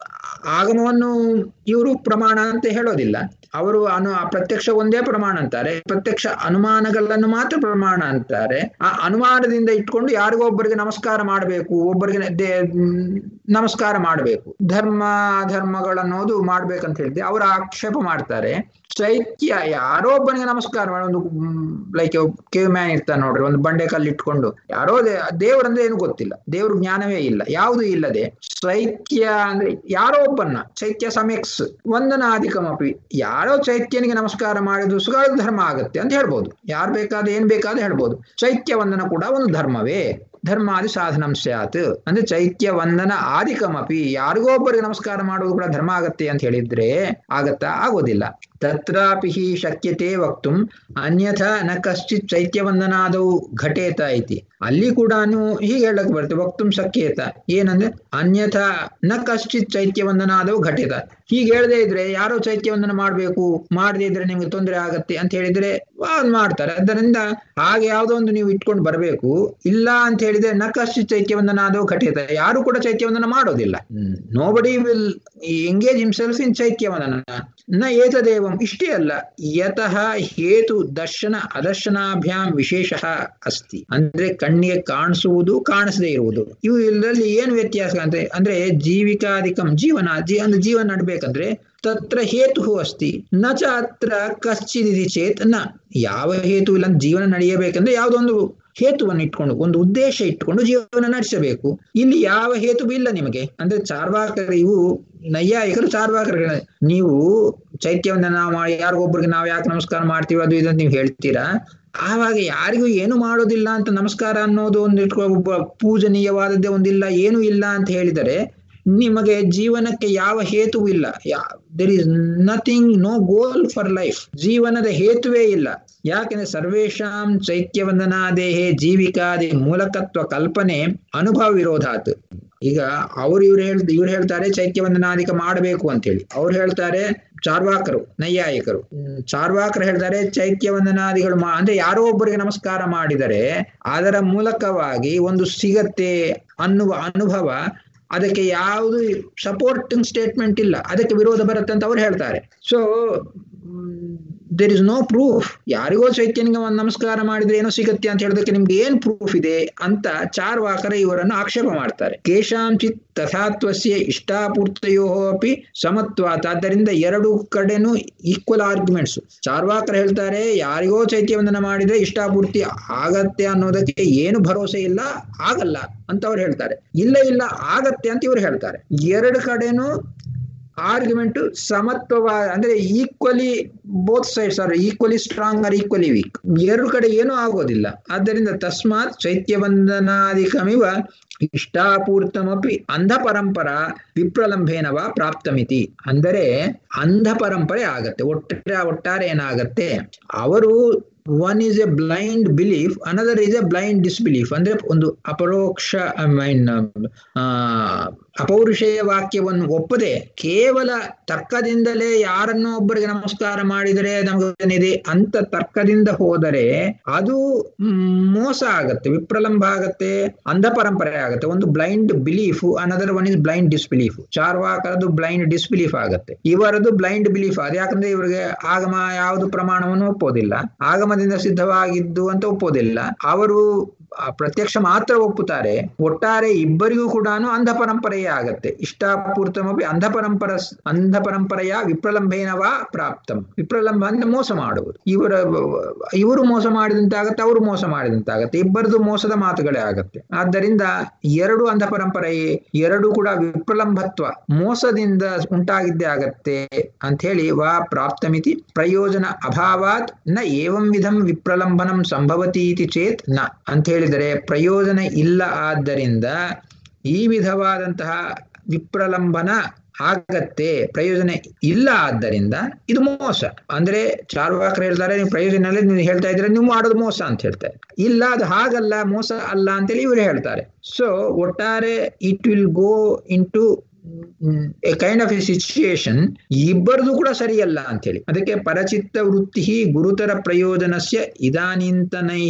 ಆಗಮವನ್ನು ಇವರು ಪ್ರಮಾಣ ಅಂತ ಹೇಳೋದಿಲ್ಲ ಅವರು ಅನು ಆ ಪ್ರತ್ಯಕ್ಷ ಒಂದೇ ಪ್ರಮಾಣ ಅಂತಾರೆ ಪ್ರತ್ಯಕ್ಷ ಅನುಮಾನಗಳನ್ನು ಮಾತ್ರ ಪ್ರಮಾಣ ಅಂತಾರೆ ಆ ಅನುಮಾನದಿಂದ ಇಟ್ಕೊಂಡು ಯಾರಿಗೋ ಒಬ್ಬರಿಗೆ ನಮಸ್ಕಾರ ಮಾಡಬೇಕು ಒಬ್ಬರಿಗೆ ದೇ ಮ್, ನಮಸ್ಕಾರ ಮಾಡಬೇಕು ಧರ್ಮ ಧರ್ಮಗಳನ್ನೋದು ಮಾಡ್ಬೇಕಂತ ಹೇಳಿದ್ರೆ ಅವರು ಆಕ್ಷೇಪ ಮಾಡ್ತಾರೆ ಚೈತ್ಯ ಯಾರೋ ಒಬ್ಬನಿಗೆ ನಮಸ್ಕಾರ ಮಾಡಿ ಒಂದು ಲೈಕ್ ಕೇವ್ ಮ್ಯಾನ್ ಇರ್ತಾನೆ ನೋಡ್ರಿ ಒಂದು ಬಂಡೆ ಕಲ್ಲು ಇಟ್ಕೊಂಡು ಯಾರೋ ದೇ- ದೇವರಂದ್ರೆ ಏನು ಗೊತ್ತಿಲ್ಲ ದೇವ್ರ ಜ್ಞಾನವೇ ಇಲ್ಲ ಯಾವುದು ಇಲ್ಲದೆ ಚೈತ್ಯ ಅಂದ್ರೆ ಯಾರೋ ಒಬ್ಬನ್ನ ಚೈತ್ಯ ಸಮೆಕ್ಸ್ ವಂದನಾಧಿಕಮಪಿ ಯಾರೋ ಚೈತ್ಯನಿಗೆ ನಮಸ್ಕಾರ ಮಾಡಿದ್ರು ಸುಗ ಧರ್ಮ ಆಗತ್ತೆ ಅಂತ ಹೇಳ್ಬೋದು ಯಾರು ಬೇಕಾದ್ರೆ ಏನ್ ಬೇಕಾದ್ರೆ ಹೇಳ್ಬೋದು ಚೈತ್ಯ ವಂದನ ಕೂಡ ಒಂದು ಧರ್ಮವೇ ಧರ್ಮಾದಿ ಸಾಧನಂ ಸ್ಯಾತ್ ಅಂದ್ರೆ ಚೈತ್ಯ ವಂದನ ಆದಿಕಮಪಿ ಯಾರಿಗೋ ಒಬ್ಬರಿಗೆ ನಮಸ್ಕಾರ ಮಾಡುವುದು ಕೂಡ ಧರ್ಮ ಆಗತ್ತೆ ಅಂತ ಹೇಳಿದ್ರೆ ಆಗತ್ತಾ ಆಗೋದಿಲ್ಲ ತತ್ರಾಪಿ ಹಿ ಶಕ್ಯತೆ ವಕ್ತುಂ ಅನ್ಯಥಾ ನ ಕಶ್ಚಿತ್ ಚೈತ್ಯ ವಂದನಾದವು ಘಟೇತ ಐತಿ ಅಲ್ಲಿ ಕೂಡ ಹೀಗೆ ಹೇಳಕ್ ಬರುತ್ತೆ ವಕ್ತುಂ ಶಕ್ಯೇತ ಏನಂದ್ರೆ ಅನ್ಯಥಾ ನ ಕಶ್ಚಿತ್ ಚೈತ್ಯ ವಂದನಾದವು ಘಟೇತ ಹೀಗೆ ಹೇಳದೇ ಇದ್ರೆ ಯಾರೋ ಚೈತ್ಯ ವಂದನ ಮಾಡ್ಬೇಕು ಮಾಡದೇ ಇದ್ರೆ ನಿಮ್ಗೆ ತೊಂದರೆ ಆಗತ್ತೆ ಅಂತ ಹೇಳಿದ್ರೆ ಅದ್ ಮಾಡ್ತಾರೆ ಅದರಿಂದ ಹಾಗೆ ಯಾವುದೋ ಒಂದು ನೀವು ಇಟ್ಕೊಂಡು ಬರಬೇಕು ಇಲ್ಲ ಅಂತ ಹೇಳಿದ್ರೆ ನ ಕಶ್ಚಿತ್ ಚೈತ್ಯ ವಂದನ ಆದವು ಘಟೇತ ಯಾರು ಕೂಡ ಚೈತ್ಯ ವಂದನ ಮಾಡೋದಿಲ್ಲ nobody will engage himself in ಚೈತ್ಯ ವಂದನ ನ ಏತದೇವಂ ಇಷ್ಟೇ ಅಲ್ಲ ಯತಃ ಹೇತು ದರ್ಶನ ಅದರ್ಶನಾಭ್ಯಾಂ ವಿಶೇಷ ಅಸ್ತಿ ಅಂದ್ರೆ ಕಣ್ಣಿಗೆ ಕಾಣಿಸುವುದು ಕಾಣಿಸದೇ ಇರುವುದು ಇವು ಇದರಲ್ಲಿ ಏನು ವ್ಯತ್ಯಾಸ ಅಂದ್ರೆ ಅಂದ್ರೆ ಜೀವಿಕಾಧಿಕಂ ಜೀವನ ಜೀ ಅಂದ್ರೆ ಜೀವನ ನಡ್ಬೇಕಂದ್ರೆ ತತ್ರ ಹೇತು ಅಸ್ತಿ ನ ಚ ಅತ್ರ ಕಶ್ಚಿದಿತಿ ಚೇತ್ ನ ಯಾವ ಹೇತು ಇಲ್ಲ ಅಂತ ಜೀವನ ನಡೆಯಬೇಕಂದ್ರೆ ಯಾವುದೊಂದು ಹೇತುವನ್ನು ಇಟ್ಕೊಂಡು ಒಂದು ಉದ್ದೇಶ ಇಟ್ಕೊಂಡು ಜೀವನ ನಡೆಸಬೇಕು ಇಲ್ಲಿ ಯಾವ ಹೇತು ಇಲ್ಲ ನಿಮಗೆ ಅಂದ್ರೆ ಚಾರ್ವಾಕರು ಇವು ನೈಯಾಯಿಕರು ಚಾರ್ವಾಕರು ನೀವು ಚೈತ್ಯವನ್ನು ನಾವು ಮಾಡಿ ಯಾರಿಗೊಬ್ಬರಿಗೆ ನಾವು ಯಾಕೆ ನಮಸ್ಕಾರ ಮಾಡ್ತೀವಿ ಅದು ಇದು ಅಂತ ನೀವು ಹೇಳ್ತೀರಾ ಆವಾಗ ಯಾರಿಗೂ ಏನು ಮಾಡೋದಿಲ್ಲ ಅಂತ ನಮಸ್ಕಾರ ಅನ್ನೋದು ಒಂದು ಇಟ್ಕೊ ಒಬ್ಬ ಪೂಜನೀಯವಾದದ್ದೇ ಒಂದಿಲ್ಲ ಏನೂ ಇಲ್ಲ ಅಂತ ಹೇಳಿದರೆ ನಿಮಗೆ ಜೀವನಕ್ಕೆ ಯಾವ ಹೇತು ಇಲ್ಲ there is nothing no goal for life ಜೀವನದ ಹೇತುವೇ ಇಲ್ಲ ಯಾಕೆಂದ್ರೆ ಸರ್ವೇಶಾಂ ಚೈತ್ಯವಂದನಾದೇಹೇ ಜೀವಿಕಾದಿ ಮೂಲಕತ್ವ ಕಲ್ಪನೆ ಅನುಭವ ವಿರೋಧಾತ್ ಈಗ ಅವ್ರು ಇವ್ರು ಹೇಳ್ ಇವ್ರು ಹೇಳ್ತಾರೆ ಚೈತ್ಯವಂದನಾದಿಕ ಮಾಡಬೇಕು ಅಂತೇಳಿ ಅವ್ರು ಹೇಳ್ತಾರೆ ಚಾರ್ವಾಕರು ನೈಯಾಯಿಕರು ಚಾರ್ವಾಕರು ಹೇಳ್ತಾರೆ ಚೈತ್ಯವಂದನಾದಿಗಳು ಮಾ ಅಂದ್ರೆ ಯಾರೋ ಒಬ್ಬರಿಗೆ ನಮಸ್ಕಾರ ಮಾಡಿದರೆ ಅದರ ಮೂಲಕವಾಗಿ ಒಂದು ಸಿಗತ್ತೆ ಅನ್ನುವ ಅನುಭವ ಅದಕ್ಕೆ ಯಾವುದು ಸಪೋರ್ಟಿಂಗ್ ಸ್ಟೇಟ್ಮೆಂಟ್ ಇಲ್ಲ ಅದಕ್ಕೆ ವಿರೋಧ ಬರುತ್ತೆ ಅಂತ ಅವ್ರು ಹೇಳ್ತಾರೆ so there is no proof ಯಾರಿಗೋ ಚೈತ್ಯನಿಗೆ ಒಂದು ನಮಸ್ಕಾರ ಮಾಡಿದ್ರೆ ಏನೋ ಸಿಗತ್ತೆ ಅಂತ ಹೇಳೋದಕ್ಕೆ ನಿಮ್ಗೆ ಏನ್ ಪ್ರೂಫ್ ಇದೆ ಅಂತ ಚಾರ್ವಾಕರ ಇವರನ್ನು ಆಕ್ಷೇಪ ಮಾಡ್ತಾರೆ ಕೇಶಾಂಚಿತ್ ತಥಾತ್ವಸ್ಯ ಇಷ್ಟಾಪೂರ್ತಯೋ ಅಪಿ ಸಮತ್ವಾತ್ ಆದ್ದರಿಂದ ಎರಡು ಕಡೆನೂ ಈಕ್ವಲ್ ಆರ್ಗ್ಯುಮೆಂಟ್ಸ್ ಚಾರ್ವಾಕರು ಹೇಳ್ತಾರೆ ಯಾರಿಗೋ ಚೈತ್ಯವಂದನ ಮಾಡಿದ್ರೆ ಇಷ್ಟಾಪೂರ್ತಿ ಆಗತ್ತೆ ಅನ್ನೋದಕ್ಕೆ ಏನು ಭರವಸೆ ಇಲ್ಲ ಆಗಲ್ಲ ಅಂತ ಅವ್ರು ಹೇಳ್ತಾರೆ ಇಲ್ಲ ಇಲ್ಲ ಆಗತ್ತೆ ಅಂತ ಇವ್ರು ಹೇಳ್ತಾರೆ ಎರಡು ಕಡೆನೂ ಆರ್ಗ್ಯುಮೆಂಟ್ ಸಮತ್ವವ ಅಂದ್ರೆ equally both sides are equally strong or equally weak ಎರಡು ಕಡೆ ಏನೂ ಆಗೋದಿಲ್ಲ ಆದ್ದರಿಂದ ತಸ್ಮಾತ್ ಚೈತ್ಯವಂದನಾದಿಕಮಿವ ಇಷ್ಟಾಪೂರ್ತಮಪಿ ಅಂಧ ಪರಂಪರ ವಿಪ್ರಲಂಭೇನವ ಪ್ರಾಪ್ತಮಿತಿ ಅಂದರೆ ಅಂಧ ಪರಂಪರೆ ಆಗತ್ತೆ ಒಟ್ಟಾರೆ ಒಟ್ಟಾರೆ ಏನಾಗತ್ತೆ ಅವರು one is a blind belief another is a blind disbelief ಅಂದ್ರೆ ಒಂದು ಅಪರೋಕ್ಷ ಐ ಮೀನ್ ಅಪೌರುಷೇಯ ವಾಕ್ಯವನ್ನು ಒಪ್ಪದೆ ಕೇವಲ ತರ್ಕದಿಂದಲೇ ಯಾರನ್ನೋ ಒಬ್ಬರಿಗೆ ನಮಸ್ಕಾರ ಮಾಡಿದರೆ ನಮಗೇನಿದೆ ಅಂತ ತರ್ಕದಿಂದ ಹೋದರೆ ಅದು ಮೋಸ ಆಗತ್ತೆ ವಿಪ್ರಲಂಬ ಆಗತ್ತೆ ಅಂಧ ಪರಂಪರೆ ಆಗತ್ತೆ ಒಂದು blind belief another one is blind disbelief ಚಾರ್ವಾಕರದು ಬ್ಲೈಂಡ್ ಡಿಸ್ಬಿಲೀಫ್ ಆಗತ್ತೆ ಇವರದು ಬ್ಲೈಂಡ್ ಬಿಲೀಫ್ ಅದು ಯಾಕಂದ್ರೆ ಇವರಿಗೆ ಆಗಮ ಯಾವುದು ಪ್ರಮಾಣವನ್ನು ಒಪ್ಪೋದಿಲ್ಲ ಆಗಮದಿಂದ ಸಿದ್ಧವಾಗಿದ್ದು ಅಂತ ಒಪ್ಪೋದಿಲ್ಲ ಅವರು ಪ್ರತ್ಯಕ್ಷ ಮಾತ್ರ ಒಪ್ಪುತ್ತಾರೆ ಒಟ್ಟಾರೆ ಇಬ್ಬರಿಗೂ ಕೂಡ ಅಂಧ ಪರಂಪರೆಯೇ ಆಗತ್ತೆ ಇಷ್ಟಾಪೂರ್ತಮಿ ಅಂಧ ಪರಂಪರ ಅಂಧ ಪರಂಪರೆಯ ವಿಪ್ರಲಂಬೇನವ ಪ್ರಾಪ್ತಂ ವಿಪ್ರಲಂಬ ಅಂದ್ರೆ ಮೋಸ ಮಾಡುವುದು ಇವರ ಇವರು ಮೋಸ ಮಾಡಿದಂತಾಗತ್ತೆ ಅವರು ಮೋಸ ಮಾಡಿದಂತಾಗತ್ತೆ ಇಬ್ಬರದು ಮೋಸದ ಮಾತುಗಳೇ ಆಗತ್ತೆ ಆದ್ದರಿಂದ ಎರಡು ಅಂಧ ಪರಂಪರೆಯೇ ಎರಡು ಕೂಡ ವಿಪ್ರಲಂಬತ್ವ ಮೋಸದಿಂದ ಉಂಟಾಗಿದ್ದೇ ಆಗತ್ತೆ ಅಂತ ಹೇಳಿ ವಾ ಪ್ರಾಪ್ತಮಿತಿ ಪ್ರಯೋಜನ ಅಭಾವಾತ್ ನ ಏವಂ ವಿಧಂ ವಿಪ್ರಲಂಬನಂ ಸಂಭವತಿ ಇತಿ ಚೇತ್ ನ ಅಂತ ಹೇಳಿದರೆ ಪ್ರಯೋಜನ ಇಲ್ಲ ಆದ್ದರಿಂದ ಈ ವಿಧವಾದಂತಹ ವಿಪ್ರಲಂಬನ ಆಗತ್ತೆ ಪ್ರಯೋಜನ ಇಲ್ಲ ಆದ್ದರಿಂದ ಇದು ಮೋಸ ಅಂದ್ರೆ ಚಾರ್ವಾಕರು ಹೇಳ್ತಾರೆ ನೀವು ಪ್ರಯೋಜನ ಇಲ್ಲ ನೀವು ಹೇಳ್ತಾ ಇದ್ರೆ ನೀವು ಮಾಡೋದು ಮೋಸ ಅಂತ ಹೇಳ್ತಾರೆ ಇಲ್ಲ ಅದು ಹಾಗಲ್ಲ ಮೋಸ ಅಲ್ಲ ಅಂತೇಳಿ ಇವರು ಹೇಳ್ತಾರೆ ಸೊ ಒಟ್ಟಾರೆ it will go into a kind of a situation ಇಬ್ಬರದು ಕೂಡ ಸರಿಯಲ್ಲ ಅಂತೇಳಿ ಅದಕ್ಕೆ ಪರಚಿತ್ತ ವೃತ್ತಿ ಗುರುತರ ಪ್ರಯೋಜನಸ್ಯ ಇದಾನಿಂತನೈ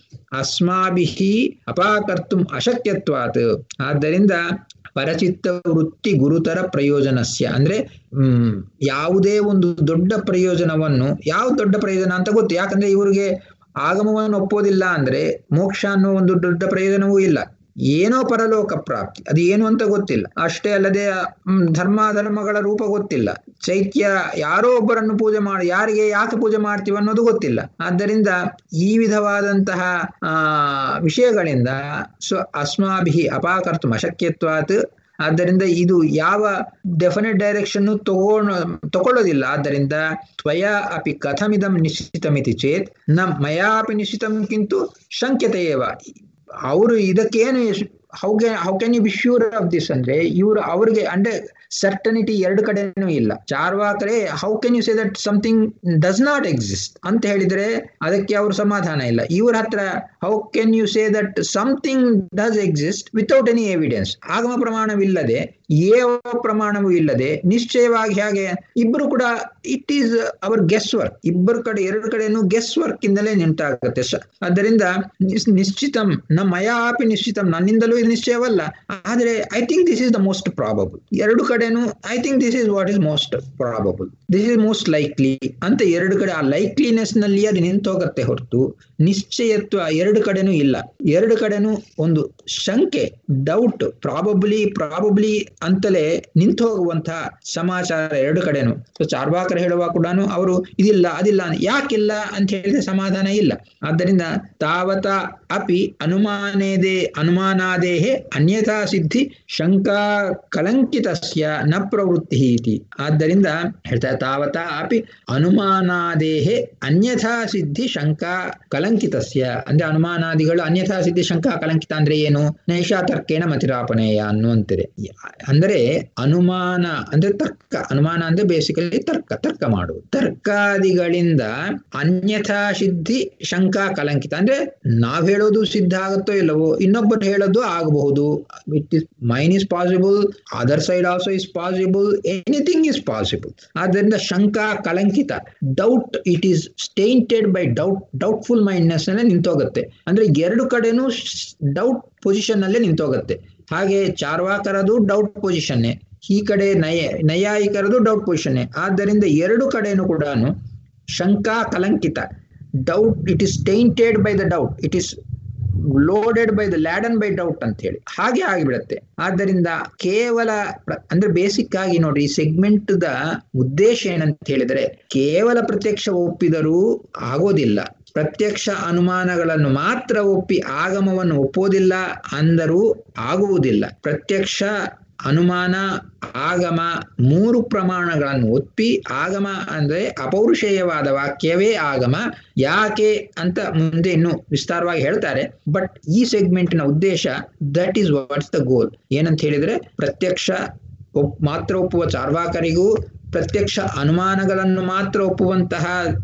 ಅಸ್ಮಾಭಿ ಅಪಾಕರ್ತು ಅಶಕ್ಯತ್ವಾತ್ ಆದ್ದರಿಂದ ಪರಚಿತ್ತ ವೃತ್ತಿ ಗುರುತರ ಪ್ರಯೋಜನಸ್ಯ ಅಂದ್ರೆ ಹ್ಮ್ ಯಾವುದೇ ಒಂದು ದೊಡ್ಡ ಪ್ರಯೋಜನವನ್ನು ಯಾವ ದೊಡ್ಡ ಪ್ರಯೋಜನ ಅಂತ ಗೊತ್ತು ಯಾಕಂದ್ರೆ ಇವರಿಗೆ ಆಗಮವನ್ನು ಒಪ್ಪೋದಿಲ್ಲ ಅಂದ್ರೆ ಮೋಕ್ಷ ಅನ್ನೋ ಒಂದು ದೊಡ್ಡ ಪ್ರಯೋಜನವೂ ಇಲ್ಲ ಏನೋ ಪರಲೋಕ ಪ್ರಾಪ್ತಿ ಅದು ಏನು ಅಂತ ಗೊತ್ತಿಲ್ಲ ಅಷ್ಟೇ ಅಲ್ಲದೆ ಧರ್ಮಾಧರ್ಮಗಳ ರೂಪ ಗೊತ್ತಿಲ್ಲ ಚೈತ್ಯ ಯಾರೋ ಒಬ್ಬರನ್ನು ಪೂಜೆ ಮಾಡಿ ಯಾರಿಗೆ ಯಾಕೆ ಪೂಜೆ ಮಾಡ್ತೀವಿ ಅನ್ನೋದು ಗೊತ್ತಿಲ್ಲ ಆದ್ದರಿಂದ ಈ ವಿಧವಾದಂತಹ ಆ ವಿಷಯಗಳಿಂದ ಸ್ವ ಅಸ್ಮಾಭಿ ಅಪಾಕರ್ತು ಅಶಕ್ಯತ್ವಾತ್ ಆದ್ದರಿಂದ ಇದು ಯಾವ ಡೆಫಿನೆಟ್ ಡೈರೆಕ್ಷನ್ ತಗೊಂಡು ತಗೊಳ್ಳೋದಿಲ್ಲ ಆದ್ದರಿಂದ ತ್ವಯ ಅಪಿ ಕಥಮಿದಂ ನಿಶ್ಚಿತಮಿತಿ ಚೇತ್ ನ ಮಯಾಪಿ ನಿಶ್ಚಿತಂ ಕಿಂತು ಶಂಕ್ಯತೆಯೇವ ಅವರು ಇದಕ್ಕೇನು how can how can you be sure of this ಅಂದ್ರೆ ಇವರು ಅವ್ರಿಗೆ ಅಂದ್ರೆ ಸರ್ಟನಿಟಿ ಎರಡು ಕಡೆನೂ ಇಲ್ಲ ಚಾರ್ವಾಕರೇ how can you say that something does not exist ಅಂತ ಹೇಳಿದ್ರೆ ಅದಕ್ಕೆ ಅವ್ರ ಸಮಾಧಾನ ಇಲ್ಲ ಇವ್ರ ಹತ್ರ how can you say that something does exist without any evidence ಆಗಮ ಪ್ರಮಾಣವಿಲ್ಲದೆ ಏವ ಪ್ರಮಾಣವೂ ಇಲ್ಲದೆ ನಿಶ್ಚಯವಾಗಿ ಹಾಗೆ ಇಬ್ಬರು ಕೂಡ it is our guess work ಇಬ್ಬರು ಕಡೆ ಎರಡು ಕಡೆನೂ ಗೆಸ್ ವರ್ಕ್ ಇಂದಲೇ ನಿಂತಾಗುತ್ತೆ ಆದ್ದರಿಂದ ನಿಶ್ಚಿತಂ ನ ಮಯಾಪಿ ನಿಶ್ಚಿತಂ ನನ್ನಿಂದಲೂ ಇದು ನಿಶ್ಚಯವಲ್ಲ ಆದ್ರೆ I think this is the most probable ಎರಡು ಕಡೆನೂ I think this is what is most probable this is most likely ಅಂತ ಎರಡು ಕಡೆ ಆ ಲೈಕ್ಲಿನೆಸ್ ನಲ್ಲಿ ಅದು ನಿಂತೋಗತ್ತೆ ಹೊರತು ನಿಶ್ಚಯತ್ವ ಎರಡು ಕಡೆನೂ ಇಲ್ಲ ಎರಡು ಕಡೆನೂ ಒಂದು ಶಂಕೆ ಡೌಟ್ ಪ್ರಾಬಬ್ಲಿ ಪ್ರಾಬಬ್ಲಿ ಅಂತಲೇ ನಿಂತು ಹೋಗುವಂತಹ ಸಮಾಚಾರ ಎರಡು ಕಡೆನು ಸೊ ಚಾರ್ವಾಕರ್ ಹೇಳುವ ಕೂಡ ಅವರು ಇದಿಲ್ಲ ಅದಿಲ್ಲ ಯಾಕಿಲ್ಲ ಅಂತ ಹೇಳಿದ್ರೆ ಸಮಾಧಾನ ಇಲ್ಲ ಆದ್ದರಿಂದ ತಾವತ ಅಪಿ ಅನುಮಾನೇದೇ ಅನುಮಾನಾದೇಹೆ ಅನ್ಯಥಾ ಸಿದ್ಧಿ ಶಂಕಾ ಕಲಂಕಿತಸ್ಯ ನ ಪ್ರವೃತ್ತಿ ಇತಿ ಆದ್ದರಿಂದ ಹೇಳ್ತಾರೆ ತಾವತ ಅಪಿ ಅನುಮಾನಾದೇಹೆ ಅನ್ಯಥಾ ಸಿದ್ಧಿ ಶಂಕಾ ಕಲಂಕಿತಸ್ಯ ಅಂದ್ರೆ ಅನುಮಾನಾದಿಗಳು ಅನ್ಯಥಾ ಸಿದ್ಧಿ ಶಂಕಾ ಕಲಂಕಿತ ಅಂದ್ರೆ ಏನು ನೈಷಾ ತರ್ಕೇಣ ಮತಿರಾಪಣೆಯ ಅನ್ನುವಂತಿದೆ ಅಂದರೆ ಅನುಮಾನ ಅಂದ್ರೆ ತರ್ಕ ಅನುಮಾನ ಅಂದ್ರೆ ಬೇಸಿಕಲಿ ತರ್ಕ ತರ್ಕ ಮಾಡುವುದು ತರ್ಕಾದಿಗಳಿಂದ ಅನ್ಯಥಾ ಸಿದ್ಧಿ ಶಂಕಾ ಕಲಂಕಿತ ಅಂದ್ರೆ ನಾವ್ ಹೇಳೋದು ಸಿದ್ಧ ಆಗುತ್ತೋ ಇಲ್ಲವೋ ಇನ್ನೊಬ್ಬರು ಹೇಳೋದು ಆಗಬಹುದು it is mine is possible other side also is possible anything is possible ಆದ್ದರಿಂದ ಶಂಕಾ ಕಲಂಕಿತ doubt it is tainted by doubt doubtful mindness ನಲ್ಲೇ ನಿಂತೋಗುತ್ತೆ ಅಂದ್ರೆ ಎರಡು ಕಡೆನೂ ಡೌಟ್ ಪೊಸಿಷನ್ ಅಲ್ಲೇ ನಿಂತೋಗುತ್ತೆ ಹಾಗೆ ಚಾರ್ವಾಕರದು ಡೌಟ್ ಪೊಸಿಷನ್ನೇ ಈ ಕಡೆ ನಯ ನೈಯಾಯಿಕರದು ಡೌಟ್ ಪೊಸಿಷನ್ನೇ ಆದ್ದರಿಂದ ಎರಡು ಕಡೆನೂ ಕೂಡ ಶಂಕಾ ಕಲಂಕಿತ doubt it is tainted by the doubt it is loaded by the laden by doubt ಅಂತ ಹೇಳಿ ಹಾಗೆ ಆಗಿಬಿಡತ್ತೆ ಆದ್ದರಿಂದ ಕೇವಲ ಅಂದ್ರೆ ಬೇಸಿಕ್ ಆಗಿ ನೋಡ್ರಿ ಈ ಸೆಗ್ಮೆಂಟ್ ದ ಉದ್ದೇಶ ಏನಂತ ಹೇಳಿದ್ರೆ ಕೇವಲ ಪ್ರತ್ಯಕ್ಷ ಒಪ್ಪಿದರೂ ಆಗೋದಿಲ್ಲ ಪ್ರತ್ಯಕ್ಷ ಅನುಮಾನಗಳನ್ನು ಮಾತ್ರ ಒಪ್ಪಿ ಆಗಮವನ್ನು ಒಪ್ಪೋದಿಲ್ಲ ಅಂದರೂ ಆಗುವುದಿಲ್ಲ ಪ್ರತ್ಯಕ್ಷ ಅನುಮಾನ ಆಗಮ ಮೂರು ಪ್ರಮಾಣಗಳನ್ನು ಒಪ್ಪಿ ಆಗಮ ಅಂದ್ರೆ ಅಪೌರುಷೇಯವಾದ ವಾಕ್ಯವೇ ಆಗಮ ಯಾಕೆ ಅಂತ ಮುಂದೆ ಇನ್ನು ವಿಸ್ತಾರವಾಗಿ ಹೇಳ್ತಾರೆ ಬಟ್ ಈ ಸೆಗ್ಮೆಂಟ್ನ ಉದ್ದೇಶ that is what's the goal ಏನಂತ ಹೇಳಿದ್ರೆ ಪ್ರತ್ಯಕ್ಷ ಒಪ್ ಮಾತ್ರ ಒಪ್ಪುವ ಚಾರ್ವಾಕರಿಗೂ ಪ್ರತ್ಯಕ್ಷ ಅನುಮಾನಗಳನ್ನು ಮಾತ್ರ ಒಪ್ಪುವಂತಹ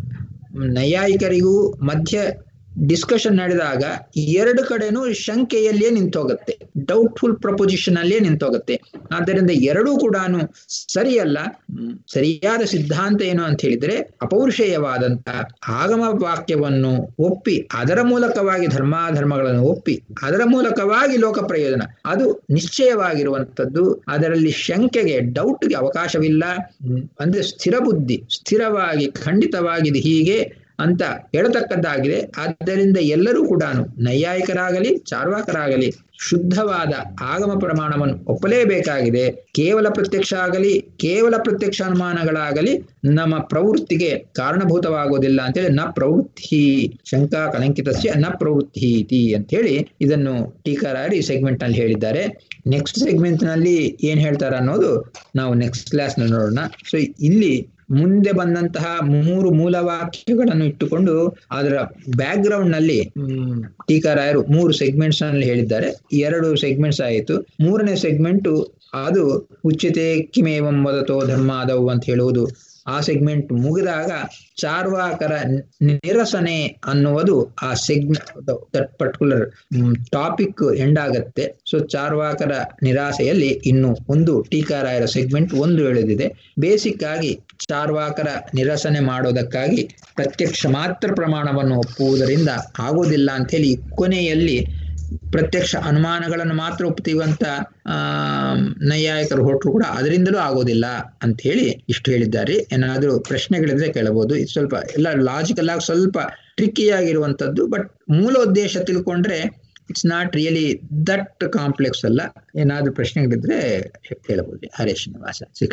ನೈಯಾಯಿಕರಿಗೂ ಮಧ್ಯ ಡಿಸ್ಕಷನ್ ನಡೆದಾಗ ಎರಡು ಕಡೆನೂ ಶಂಕೆಯಲ್ಲಿಯೇ ನಿಂತೋಗುತ್ತೆ ಡೌಟ್ಫುಲ್ ಪ್ರಪೋಸಿಷನ್ ಅಲ್ಲಿಯೇ ನಿಂತೋಗುತ್ತೆ ಆದ್ದರಿಂದ ಎರಡೂ ಕೂಡ ಸರಿಯಲ್ಲ ಸರಿಯಾದ ಸಿದ್ಧಾಂತ ಏನು ಅಂತ ಹೇಳಿದ್ರೆ ಅಪೌರುಷೇಯವಾದಂತಹ ಆಗಮ ವಾಕ್ಯವನ್ನು ಒಪ್ಪಿ ಅದರ ಮೂಲಕವಾಗಿ ಧರ್ಮಾಧರ್ಮಗಳನ್ನು ಒಪ್ಪಿ ಅದರ ಮೂಲಕವಾಗಿ ಲೋಕ ಪ್ರಯೋಜನ ಅದು ನಿಶ್ಚಯವಾಗಿರುವಂಥದ್ದು ಅದರಲ್ಲಿ ಶಂಕೆಗೆ ಡೌಟ್ಗೆ ಅವಕಾಶವಿಲ್ಲ ಅಂದ್ರೆ ಸ್ಥಿರ ಬುದ್ಧಿ ಸ್ಥಿರವಾಗಿ ಖಂಡಿತವಾಗಿದೆ ಹೀಗೆ ಅಂತ ಹೇಳತಕ್ಕದ್ದಾಗಿದೆ ಆದ್ದರಿಂದ ಎಲ್ಲರೂ ಕೂಡ ನೈಯಾಯಿಕರಾಗಲಿ ಚಾರ್ವಾಕರಾಗಲಿ ಶುದ್ಧವಾದ ಆಗಮ ಪ್ರಮಾಣವನ್ನು ಒಪ್ಪಲೇಬೇಕಾಗಿದೆ ಕೇವಲ ಪ್ರತ್ಯಕ್ಷ ಆಗಲಿ ಕೇವಲ ಪ್ರತ್ಯಕ್ಷ ಅನುಮಾನಗಳಾಗಲಿ ನಮ್ಮ ಪ್ರವೃತ್ತಿಗೆ ಕಾರಣಭೂತವಾಗೋದಿಲ್ಲ ಅಂತೇಳಿ ನ ಪ್ರವೃತ್ತಿ ಶಂಕಾ ಕಲಂಕಿತಸ್ಯ ನ ಪ್ರವೃತ್ತಿ ಇತಿ ಅಂತೇಳಿ ಇದನ್ನು ಟೀಕಾರಾಯರು ಈ ಸೆಗ್ಮೆಂಟ್ ನಲ್ಲಿ ಹೇಳಿದ್ದಾರೆ ನೆಕ್ಸ್ಟ್ ಸೆಗ್ಮೆಂಟ್ ನಲ್ಲಿ ಏನ್ ಹೇಳ್ತಾರೆ ಅನ್ನೋದು ನಾವು ನೆಕ್ಸ್ಟ್ ಕ್ಲಾಸ್ ನಲ್ಲಿ ನೋಡೋಣ ಸೊ ಇಲ್ಲಿ ಮುಂದೆ ಬಂದಂತಹ ಮೂರು ಮೂಲವಾಕ್ಯಗಳನ್ನು ಇಟ್ಟುಕೊಂಡು ಅದರ ಬ್ಯಾಕ್ ಗ್ರೌಂಡ್ ನಲ್ಲಿ ಟೀಕಾರಾಯರು ಮೂರು ಸೆಗ್ಮೆಂಟ್ಸ್ ನಲ್ಲಿ ಹೇಳಿದ್ದಾರೆ ಎರಡು ಸೆಗ್ಮೆಂಟ್ಸ್ ಆಯಿತು ಮೂರನೇ ಸೆಗ್ಮೆಂಟ್ ಅದು ಉಚಿತೆ ಕಿಮೇವಂ ವದತೋ ಧರ್ಮಾದವು ಅಂತ ಹೇಳುವುದು ಆ ಸೆಗ್ಮೆಂಟ್ ಮುಗಿದಾಗ ಚಾರ್ವಾಕರ ನಿರಸನೆ ಅನ್ನುವುದು ಆ segment that particular topic end ಆಗತ್ತೆ ಸೊ ಚಾರ್ವಾಕರ ನಿರಾಸೆಯಲ್ಲಿ ಇನ್ನು ಒಂದು ಟೀಕಾರಾಯರ ಸೆಗ್ಮೆಂಟ್ ಒಂದು ಎಳೆದಿದೆ ಬೇಸಿಕ್ ಆಗಿ ಚಾರ್ವಾಕರ ನಿರಸನೆ ಮಾಡೋದಕ್ಕಾಗಿ ಪ್ರತ್ಯಕ್ಷ ಮಾತ್ರ ಪ್ರಮಾಣವನ್ನು ಒಪ್ಪುವುದರಿಂದ ಆಗೋದಿಲ್ಲ ಅಂತ ಹೇಳಿ ಕೊನೆಯಲ್ಲಿ ಪ್ರತ್ಯಕ್ಷ ಅನುಮಾನಗಳನ್ನು ಮಾತ್ರ ಒಪ್ತೀವಂತ ಆ ನೈಯಾಯಿಕರು ಹೊರಟರು ಕೂಡ ಅದರಿಂದಲೂ ಆಗೋದಿಲ್ಲ ಅಂತ ಹೇಳಿ ಇಷ್ಟು ಹೇಳಿದ್ದಾರೆ ಏನಾದರೂ ಪ್ರಶ್ನೆಗಳಿದ್ರೆ ಕೇಳಬಹುದು ಇದು ಸ್ವಲ್ಪ ಎಲ್ಲ ಲಾಜಿಕಲ್ ಆಗಿ ಸ್ವಲ್ಪ ಟ್ರಿಕ್ಕಿ ಆಗಿರುವಂತದ್ದು ಬಟ್ ಮೂಲ ಉದ್ದೇಶ ತಿಳ್ಕೊಂಡ್ರೆ it's not really that complex ಅಲ್ಲ ಏನಾದ್ರೂ ಪ್ರಶ್ನೆಗಳಿದ್ರೆ ಕೇಳಬಹುದು ಹರೇ ಶ್ರೀನಿವಾಸ